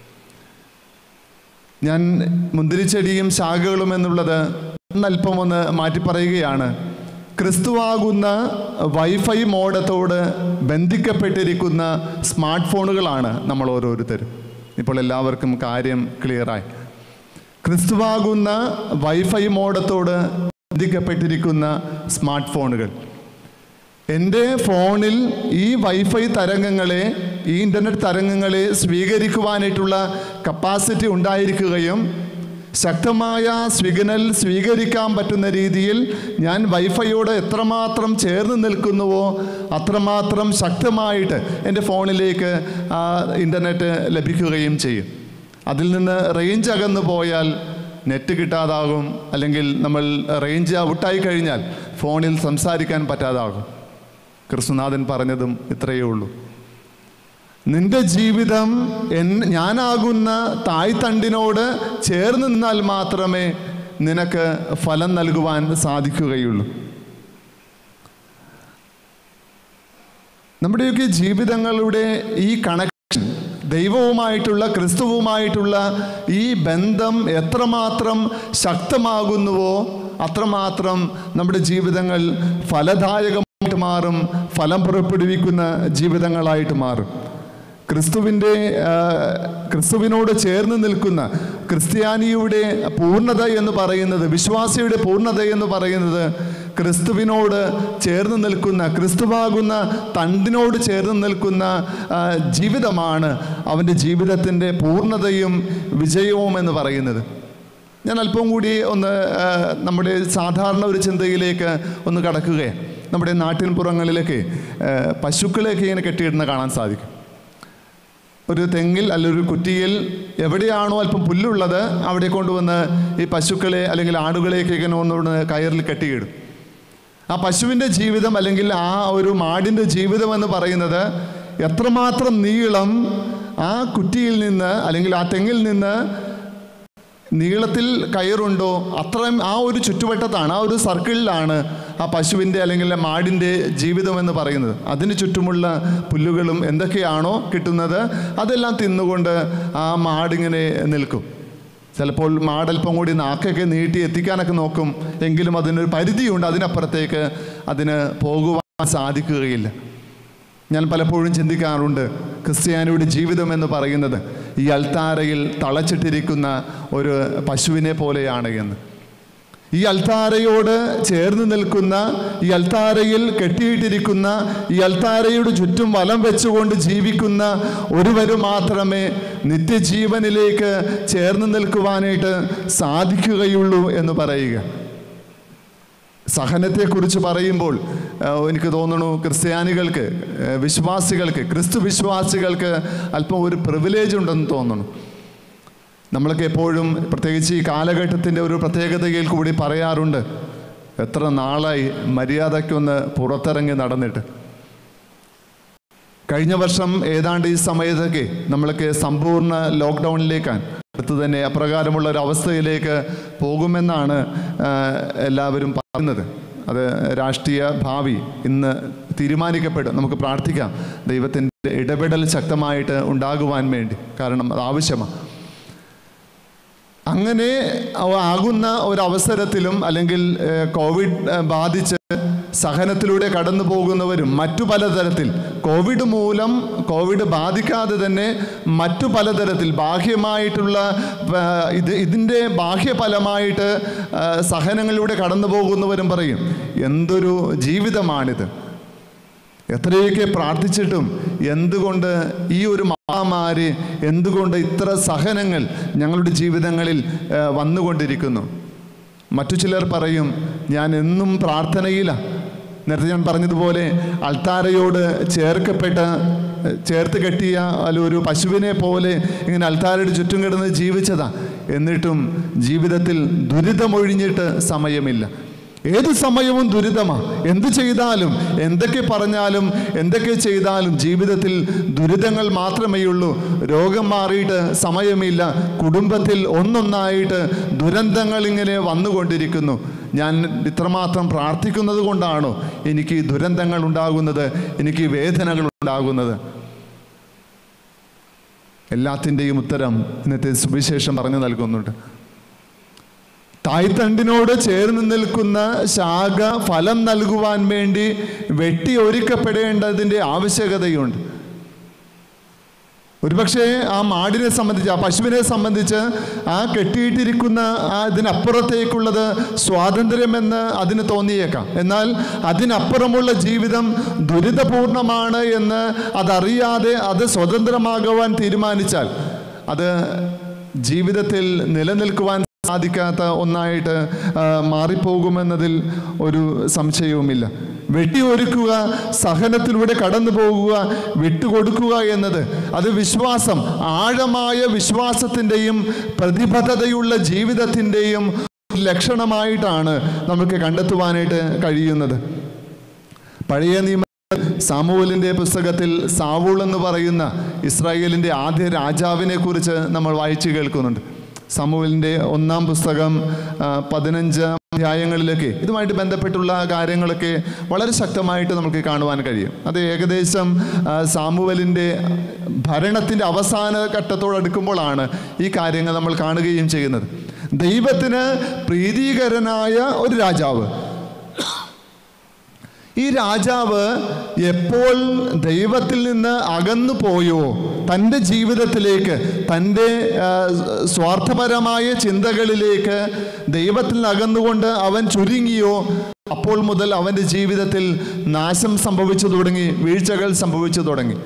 Speaker 4: ഞാൻ മുന്തിരിച്ചെടിയും ശാഖകളും എന്നുള്ളത് ഒന്നല്പം ഒന്ന് മാറ്റി പറയുകയാണ് ക്രിസ്തുവാകുന്ന വൈഫൈ മോഡത്തോട് ബന്ധിക്കപ്പെട്ടിരിക്കുന്ന സ്മാർട്ട് ഫോണുകളാണ് നമ്മൾ ഓരോരുത്തരും ഇപ്പോൾ എല്ലാവർക്കും കാര്യം ക്ലിയറായി ക്രിസ്തുവാകുന്ന വൈഫൈ മോഡത്തോട് ബന്ധിക്കപ്പെട്ടിരിക്കുന്ന സ്മാർട്ട് ഫോണുകൾ എൻ്റെ ഫോണിൽ ഈ വൈഫൈ തരംഗങ്ങളെ ഈ ഇൻ്റർനെറ്റ് തരംഗങ്ങളെ സ്വീകരിക്കുവാനായിട്ടുള്ള കപ്പാസിറ്റി ഉണ്ടായിരിക്കുകയും ശക്തമായ സിഗ്നൽ സ്വീകരിക്കാൻ പറ്റുന്ന രീതിയിൽ ഞാൻ വൈഫൈയോട് എത്രമാത്രം ചേർന്ന് നിൽക്കുന്നുവോ അത്രമാത്രം ശക്തമായിട്ട് എൻ്റെ ഫോണിലേക്ക് ആ ഇൻ്റർനെറ്റ് ലഭിക്കുകയും ചെയ്യും അതിൽ നിന്ന് റേഞ്ച് അകന്നു പോയാൽ നെറ്റ് കിട്ടാതാകും അല്ലെങ്കിൽ നമ്മൾ റേഞ്ച് ഔട്ടായി കഴിഞ്ഞാൽ ഫോണിൽ സംസാരിക്കാൻ പറ്റാതാകും ക്രിസ്തുനാഥൻ പറഞ്ഞതും ഇത്രയേ ഉള്ളൂ നിന്റെ ജീവിതം എൻ ഞാനാകുന്ന തായ്തണ്ടിനോട് ചേർന്ന് നിന്നാൽ മാത്രമേ നിനക്ക് ഫലം നൽകുവാൻ സാധിക്കുകയുള്ളൂ നമ്മുടെയൊക്കെ ജീവിതങ്ങളുടെ ഈ കണക്ഷൻ ദൈവവുമായിട്ടുള്ള ക്രിസ്തുവുമായിട്ടുള്ള ഈ ബന്ധം എത്രമാത്രം ശക്തമാകുന്നുവോ അത്രമാത്രം നമ്മുടെ ജീവിതങ്ങൾ ഫലദായകമായിട്ട് മാറും ഫലം പുറപ്പെടുവിക്കുന്ന ജീവിതങ്ങളായിട്ട് മാറും ക്രിസ്തുവിൻ്റെ ആ, ക്രിസ്തുവിനോട് ചേർന്ന് നിൽക്കുന്ന ക്രിസ്ത്യാനിയുടെ പൂർണ്ണത എന്ന് പറയുന്നത് വിശ്വാസിയുടെ പൂർണ്ണത എന്ന് പറയുന്നത് ക്രിസ്തുവിനോട് ചേർന്ന് നിൽക്കുന്ന ക്രിസ്തുവാകുന്ന തണ്ടിനോട് ചേർന്ന് നിൽക്കുന്ന ആ, ജീവിതമാണ് അവൻ്റെ ജീവിതത്തിൻ്റെ പൂർണ്ണതയും വിജയവും എന്ന് പറയുന്നത് ഞാൻ അല്പം കൂടി ഒന്ന് ആ, നമ്മുടെ സാധാരണ ഒരു ചിന്തയിലേക്ക് ഒന്ന് കടക്കുകയാണ് നമ്മുടെ നാട്ടിൻപുറങ്ങളിലൊക്കെ ആ, പശുക്കളെയൊക്കെ ഇങ്ങനെ കെട്ടിയിടുന്ന കാണാൻ സാധിക്കും ഒരു തെങ്ങിൽ അല്ലെങ്കിൽ ഒരു കുറ്റിയിൽ എവിടെയാണോ അല്പം പുല്ലുള്ളത് അവിടെ കൊണ്ടുവന്ന് ഈ പശുക്കളെ അല്ലെങ്കിൽ ആടുകളെയൊക്കെ ഇങ്ങനെ ഒന്നുകൊണ്ട് കയറിൽ കെട്ടിയിടും ആ പശുവിൻ്റെ ജീവിതം അല്ലെങ്കിൽ ആ ഒരു മാടിൻ്റെ ജീവിതം എന്ന് പറയുന്നത് എത്രമാത്രം നീളം ആ കുറ്റിയിൽ നിന്ന് അല്ലെങ്കിൽ ആ തെങ്ങിൽ നിന്ന് നീളത്തിൽ കയറുണ്ടോ അത്രയും ആ ഒരു ചുറ്റുവട്ടത്താണ് ആ ഒരു സർക്കിളിലാണ് ആ പശുവിൻ്റെ അല്ലെങ്കിൽ മാടിൻ്റെ ജീവിതം എന്ന് പറയുന്നത് അതിന് ചുറ്റുമുള്ള പുല്ലുകളും എന്തൊക്കെയാണോ കിട്ടുന്നത് അതെല്ലാം തിന്നുകൊണ്ട് ആ മാടിങ്ങനെ നിൽക്കും ചിലപ്പോൾ മാടൽപ്പം കൂടി നാക്കൊക്കെ നീട്ടി എത്തിക്കാനൊക്കെ നോക്കും എങ്കിലും അതിനൊരു പരിധിയുണ്ട് അതിനപ്പുറത്തേക്ക് അതിന് പോകുവാൻ സാധിക്കുകയില്ല ഞാൻ പലപ്പോഴും ചിന്തിക്കാറുണ്ട് ക്രിസ്ത്യാനിയുടെ ജീവിതം എന്ന് പറയുന്നത് ഈ അൽത്താരയിൽ തളച്ചിട്ടിരിക്കുന്ന ഒരു പശുവിനെ പോലെയാണ് എന്ന് ഈ അൽത്താരയോട് ചേർന്ന് നിൽക്കുന്ന ഈ അൽത്താരയിൽ കെട്ടിയിട്ടിരിക്കുന്ന ഈ അൽത്താരയുടെ ചുറ്റും വലം വെച്ചുകൊണ്ട് ജീവിക്കുന്ന ഒരുവര് മാത്രമേ നിത്യജീവനിലേക്ക് ചേർന്ന് നിൽക്കുവാനായിട്ട് സാധിക്കുകയുള്ളൂ എന്ന് പറയുക സഹനത്തെക്കുറിച്ച് പറയുമ്പോൾ ആ, എനിക്ക് തോന്നുന്നു ക്രിസ്ത്യാനികൾക്ക് ആ, വിശ്വാസികൾക്ക് ക്രിസ്തു വിശ്വാസികൾക്ക് അല്പം ഒരു പ്രിവിലേജ് ഉണ്ടെന്ന് തോന്നുന്നു നമ്മളൊക്കെ എപ്പോഴും പ്രത്യേകിച്ച് ഈ കാലഘട്ടത്തിൻ്റെ ഒരു പ്രത്യേകതയിൽ കൂടി പറയാറുണ്ട് എത്ര നാളായി മര്യാദയ്ക്കൊന്ന് പുറത്തിറങ്ങി നടന്നിട്ട് കഴിഞ്ഞ വർഷം ഏതാണ്ട് ഈ സമയത്തൊക്കെ നമ്മളൊക്കെ സമ്പൂർണ്ണ ലോക്ക്ഡൗണിലേക്കാണ് അടുത്ത് തന്നെ അപ്രകാരമുള്ള ഒരു അവസ്ഥയിലേക്ക് പോകുമെന്നാണ് ആ, എല്ലാവരും പറയുന്നത് അത് രാഷ്ട്രീയ ഭാവി ഇന്ന് തീരുമാനിക്കപ്പെടും നമുക്ക് പ്രാർത്ഥിക്കാം ദൈവത്തിൻ്റെ ഇടപെടൽ ശക്തമായിട്ട് ഉണ്ടാകുവാൻ വേണ്ടി കാരണം അത് ആവശ്യമാണ് അങ്ങനെ അവ- ആകുന്ന ഒരു അവസരത്തിലും അല്ലെങ്കിൽ ഏഹ്, കോവിഡ് ഏഹ്, ബാധിച്ച് സഹനത്തിലൂടെ കടന്നു പോകുന്നവരും മറ്റു പലതരത്തിൽ കോവിഡ് മൂലം കോവിഡ് ബാധിക്കാതെ തന്നെ മറ്റു പലതരത്തിൽ ബാഹ്യമായിട്ടുള്ള ആ, ഇത് ഇതിൻ്റെ ബാഹ്യഫലമായിട്ട് ആ, സഹനങ്ങളിലൂടെ കടന്നു പോകുന്നവരും പറയും എന്തൊരു ജീവിതമാണിത് എത്രയൊക്കെ പ്രാർത്ഥിച്ചിട്ടും എന്തുകൊണ്ട് ഈ ഒരു മഹാമാരി എന്തുകൊണ്ട് ഇത്ര സഹനങ്ങൾ ഞങ്ങളുടെ ജീവിതങ്ങളിൽ ആ, വന്നുകൊണ്ടിരിക്കുന്നു മറ്റു ചിലർ പറയും ഞാൻ എന്നും പ്രാർത്ഥനയിലാണ് നേരത്തെ ഞാൻ പറഞ്ഞതുപോലെ അൾത്താരയോട് ചേർക്കപ്പെട്ട ചേർത്ത് കെട്ടിയ അല്ല ഒരു പശുവിനെ പോലെ ഇങ്ങനെ അൾത്താരയുടെ ചുറ്റും കിടന്ന് ജീവിച്ചതാ എന്നിട്ടും ജീവിതത്തിൽ ദുരിതമൊഴിഞ്ഞിട്ട് സമയമില്ല ഏത് സമയവും ദുരിതമാ എന്ത് ചെയ്താലും എന്തൊക്കെ പറഞ്ഞാലും എന്തൊക്കെ ചെയ്താലും ജീവിതത്തിൽ ദുരിതങ്ങൾ മാത്രമേ ഉള്ളൂ രോഗം മാറിയിട്ട് സമയമില്ല കുടുംബത്തിൽ ഒന്നൊന്നായിട്ട് ദുരന്തങ്ങൾ ഇങ്ങനെ വന്നുകൊണ്ടിരിക്കുന്നു ഞാൻ ഇത്രമാത്രം പ്രാർത്ഥിക്കുന്നത് കൊണ്ടാണോ എനിക്ക് ഈ ദുരന്തങ്ങൾ ഉണ്ടാകുന്നത് എനിക്ക് ഈ വേദനകൾ ഉണ്ടാകുന്നത് എല്ലാത്തിൻ്റെയും ഉത്തരം ഇന്നത്തെ സുവിശേഷം പറഞ്ഞു നൽകുന്നുണ്ട് തായ്തണ്ടിനോട് ചേർന്ന് നിൽക്കുന്ന ശാഖ ഫലം നൽകുവാൻ വേണ്ടി വെട്ടി ഒരുക്കപ്പെടേണ്ടതിൻ്റെ ആവശ്യകതയുണ്ട് ഒരുപക്ഷെ ആ മാടിനെ സംബന്ധിച്ച് ആ പശുവിനെ സംബന്ധിച്ച് ആ കെട്ടിയിട്ടിരിക്കുന്ന ആ ഇതിനപ്പുറത്തേക്കുള്ളത് സ്വാതന്ത്ര്യമെന്ന് അതിന് തോന്നിയേക്കാം എന്നാൽ അതിനപ്പുറമുള്ള ജീവിതം ദുരിതപൂർണമാണ് എന്ന് അതറിയാതെ അത് സ്വതന്ത്രമാകുവാൻ തീരുമാനിച്ചാൽ അത് ജീവിതത്തിൽ നിലനിൽക്കുവാൻ സാധിക്കാത്ത ഒന്നായിട്ട് ആ, മാറിപ്പോകുമെന്നതിൽ ഒരു സംശയവുമില്ല വെട്ടിയൊരുക്കുക സഹനത്തിലൂടെ കടന്നു പോകുക വിട്ടുകൊടുക്കുക എന്നത് അത് വിശ്വാസം ആഴമായ വിശ്വാസത്തിൻ്റെയും പ്രതിബദ്ധതയുള്ള ജീവിതത്തിൻ്റെയും ലക്ഷണമായിട്ടാണ് നമുക്ക് കണ്ടെത്തുവാനായിട്ട് കഴിയുന്നത് പഴയ നിയമ സാമുവലിൻ്റെ പുസ്തകത്തിൽ സാവൂൾ എന്ന് പറയുന്ന ഇസ്രായേലിൻ്റെ ആദ്യ രാജാവിനെ കുറിച്ച് നമ്മൾ വായിച്ചു കേൾക്കുന്നുണ്ട് സാമുവലിൻ്റെ ഒന്നാം പുസ്തകം ആ, പതിനഞ്ചാം അധ്യായങ്ങളിലൊക്കെ ഇതുമായിട്ട് ബന്ധപ്പെട്ടുള്ള കാര്യങ്ങളൊക്കെ വളരെ ശക്തമായിട്ട് നമുക്ക് കാണുവാൻ കഴിയും അത് ഏകദേശം ആ, സാമുവലിൻ്റെ ഭരണത്തിൻ്റെ അവസാന ഘട്ടത്തോടടുക്കുമ്പോഴാണ് ഈ കാര്യങ്ങൾ നമ്മൾ കാണുകയും ചെയ്യുന്നത് ദൈവത്തിന് പ്രീതികരനായ ഒരു രാജാവ് ഈ രാജാവ് എപ്പോൾ ദൈവത്തിൽ നിന്ന് അകന്നു പോയോ തൻ്റെ ജീവിതത്തിലേക്ക് തൻ്റെ ആ, സ്വാർത്ഥപരമായ ചിന്തകളിലേക്ക് ദൈവത്തിൽ നിന്ന് അകന്നുകൊണ്ട് അവൻ ചുരുങ്ങിയോ അപ്പോൾ മുതൽ അവൻ്റെ ജീവിതത്തിൽ നാശം സംഭവിച്ചു തുടങ്ങി വീഴ്ചകൾ സംഭവിച്ചു തുടങ്ങി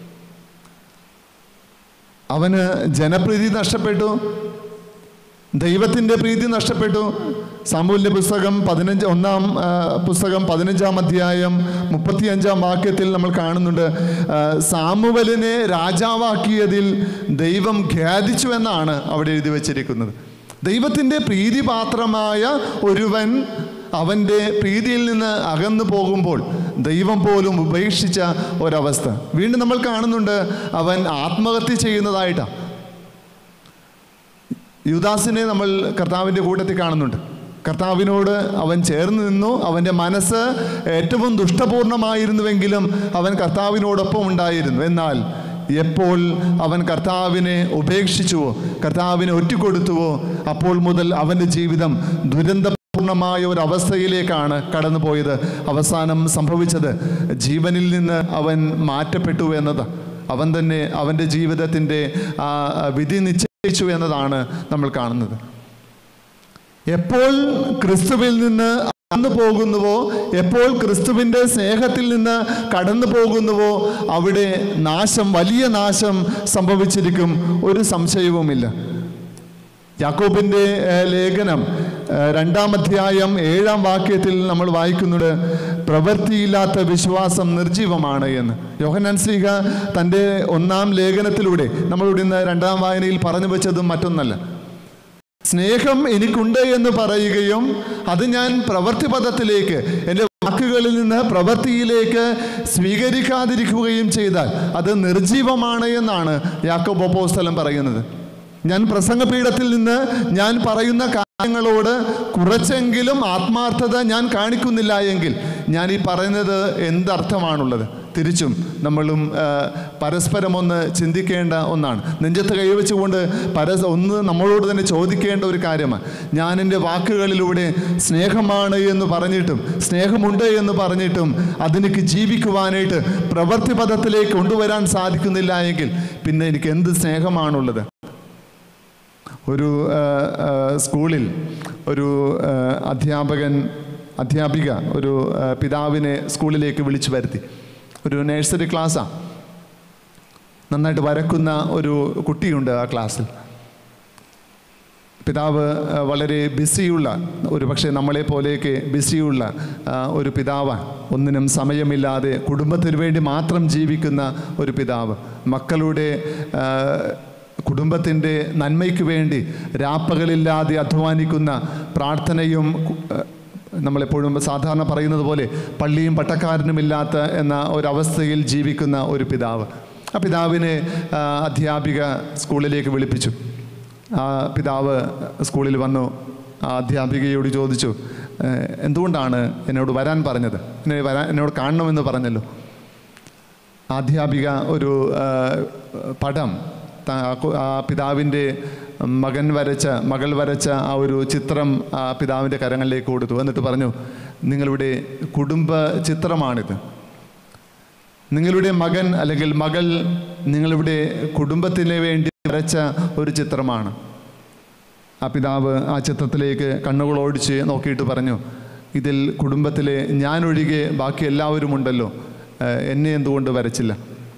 Speaker 4: അവന് ജനപ്രീതി നഷ്ടപ്പെട്ടു ദൈവത്തിൻ്റെ പ്രീതി നഷ്ടപ്പെട്ടു സാമൂലിൻ്റെ പുസ്തകം പതിനഞ്ച് ഒന്നാം ആ, പുസ്തകം പതിനഞ്ചാം അധ്യായം മുപ്പത്തിയഞ്ചാം വാക്യത്തിൽ നമ്മൾ കാണുന്നുണ്ട് ആ, സാമുവലിനെ രാജാവാക്കിയതിൽ ദൈവം ഖ്യാതിച്ചു എന്നാണ് അവിടെ എഴുതി വച്ചിരിക്കുന്നത് ദൈവത്തിൻ്റെ പ്രീതിപാത്രമായ ഒരുവൻ അവൻ്റെ പ്രീതിയിൽ നിന്ന് അകന്നു പോകുമ്പോൾ ദൈവം പോലും ഉപേക്ഷിച്ച ഒരവസ്ഥ വീണ്ടും നമ്മൾ കാണുന്നുണ്ട് അവൻ ആത്മഹത്യ ചെയ്യുന്നതായിട്ടാണ് യുദാസിനെ നമ്മൾ കർത്താവിൻ്റെ കൂട്ടത്തിൽ കാണുന്നുണ്ട് കർത്താവിനോട് അവൻ ചേർന്ന് നിന്നു അവൻ്റെ മനസ്സ് ഏറ്റവും ദുഷ്ടപൂർണമായിരുന്നുവെങ്കിലും അവൻ കർത്താവിനോടൊപ്പം ഉണ്ടായിരുന്നു എന്നാൽ എപ്പോൾ അവൻ കർത്താവിനെ ഉപേക്ഷിച്ചുവോ കർത്താവിനെ ഒറ്റിക്കൊടുത്തുവോ അപ്പോൾ മുതൽ അവൻ്റെ ജീവിതം ദുരന്തപൂർണമായ ഒരു അവസ്ഥയിലേക്കാണ് കടന്നുപോയത് അവസാനം സംഭവിച്ചത് ജീവനിൽ നിന്ന് അവൻ മാറ്റപ്പെട്ടു എന്നത് അവൻ തന്നെ അവൻ്റെ ജീവിതത്തിൻ്റെ ആ വിധി നിശ്ചയിച്ചു എന്നതാണ് നമ്മൾ കാണുന്നത് എപ്പോൾ ക്രിസ്തുവിൽ നിന്ന് അകന്നു പോകുന്നുവോ എപ്പോൾ ക്രിസ്തുവിൻ്റെ സ്നേഹത്തിൽ നിന്ന് കടന്നു പോകുന്നുവോ അവിടെ നാശം വലിയ നാശം സംഭവിച്ചിരിക്കും ഒരു സംശയവുമില്ല യാക്കോബിൻ്റെ ഏഹ്, ലേഖനം ഏഹ്, രണ്ടാം അധ്യായം ഏഴാം വാക്യത്തിൽ നമ്മൾ വായിക്കുന്നുണ്ട് പ്രവൃത്തിയില്ലാത്ത വിശ്വാസം നിർജീവമാണ് എന്ന് യോഹന്നാൻ ശ്രീക തൻ്റെ ഒന്നാം ലേഖനത്തിലൂടെ നമ്മളിവിടെ ഇന്ന് രണ്ടാം വായനയിൽ പറഞ്ഞു വെച്ചതും മറ്റൊന്നല്ല സ്നേഹം എനിക്കുണ്ട് എന്ന് പറയുകയും അത് ഞാൻ പ്രവൃത്തിപഥത്തിലേക്ക് എൻ്റെ വാക്കുകളിൽ നിന്ന് പ്രവൃത്തിയിലേക്ക് സ്വീകരിക്കാതിരിക്കുകയും ചെയ്താൽ അത് നിർജീവമാണ് എന്നാണ് യാക്കോബ് അപ്പോസ്തലൻ പറയുന്നത് ഞാൻ പ്രസംഗപീഠത്തിൽ നിന്ന് ഞാൻ പറയുന്ന കാര്യങ്ങളോട് കുറച്ചെങ്കിലും ആത്മാർത്ഥത ഞാൻ കാണിക്കുന്നില്ല എങ്കിൽ ഞാൻ ഈ പറയുന്നത് എന്തർത്ഥമാണുള്ളത് തിരിച്ചും നമ്മളും ആ, പരസ്പരം ഒന്ന് ചിന്തിക്കേണ്ട ഒന്നാണ് നെഞ്ചത്ത് കൈവച്ചുകൊണ്ട് പരസ് ഒന്ന് നമ്മളോട് തന്നെ ചോദിക്കേണ്ട ഒരു കാര്യമാണ് ഞാൻ എൻ്റെ വാക്കുകളിലൂടെ സ്നേഹമാണ് എന്ന് പറഞ്ഞിട്ടും സ്നേഹമുണ്ട് എന്ന് പറഞ്ഞിട്ടും അതിലേക്ക് ജീവിക്കുവാനായിട്ട് പ്രവൃത്തി പദത്തിലേക്ക് കൊണ്ടുവരാൻ സാധിക്കുന്നില്ല എങ്കിൽ പിന്നെ എനിക്ക് എന്ത് സ്നേഹമാണുള്ളത് ഒരു ആ, ആ, സ്കൂളിൽ ഒരു ആ, അധ്യാപകൻ അധ്യാപിക ഒരു ആ, പിതാവിനെ സ്കൂളിലേക്ക് വിളിച്ചു വരുത്തി ഒരു നഴ്സറി ക്ലാസ്സാണ് നന്നായിട്ട് വരക്കുന്ന ഒരു കുട്ടിയുണ്ട് ആ ക്ലാസ്സിൽ പിതാവ് ആ, വളരെ ബിസിയുള്ള ഒരു പക്ഷേ നമ്മളെ പോലെയൊക്കെ ബിസിയുള്ള ആ, ഒരു പിതാവാണ് ഒന്നിനും സമയമില്ലാതെ കുടുംബത്തിന് വേണ്ടി മാത്രം ജീവിക്കുന്ന ഒരു പിതാവ് മക്കളുടെ ആ, കുടുംബത്തിൻ്റെ നന്മയ്ക്ക് വേണ്ടി രാപ്പകലില്ലാതെ അധ്വാനിക്കുന്ന പ്രാർത്ഥനയും കു- ആ, നമ്മളെപ്പോഴും സാധാരണ പറയുന്നത് പോലെ പള്ളിയും പട്ടക്കാരനുമില്ലാത്ത എന്ന ഒരവസ്ഥയിൽ ജീവിക്കുന്ന ഒരു പിതാവ് ആ പിതാവിനെ ആ, അധ്യാപിക സ്കൂളിലേക്ക് വിളിപ്പിച്ചു ആ പിതാവ് സ്കൂളിൽ വന്നു ആ അധ്യാപികയോട് ചോദിച്ചു "ഏഹ്, എന്തുകൊണ്ടാണ് എന്നോട് വരാൻ പറഞ്ഞത് എന്നെ വരാൻ എന്നോട് കാണണമെന്ന് പറഞ്ഞല്ലോ ആ അധ്യാപിക ഒരു ആ, പടം ത- ആ കു- ആ പിതാവിൻ്റെ മകൻ വരച്ച മകൾ വരച്ച ആ ഒരു ചിത്രം ആ പിതാവിൻ്റെ കരങ്ങളിലേക്ക് കൊടുത്തു എന്നിട്ട് പറഞ്ഞു നിങ്ങളുടെ കുടുംബ ചിത്രമാണിത് നിങ്ങളുടെ മകൻ അല്ലെങ്കിൽ മകൾ നിങ്ങളുടെ കുടുംബത്തിന് വേണ്ടി വരച്ച ഒരു ചിത്രമാണ് ആ പിതാവ് ആ ചിത്രത്തിലേക്ക് കണ്ണുകളോടിച്ച് നോക്കിയിട്ട് പറഞ്ഞു ഇതിൽ കുടുംബത്തിലെ ഞാനൊഴികെ ബാക്കി എല്ലാവരും ഉണ്ടല്ലോ ഏഹ് എന്നെ എന്തുകൊണ്ട് വരച്ചില്ല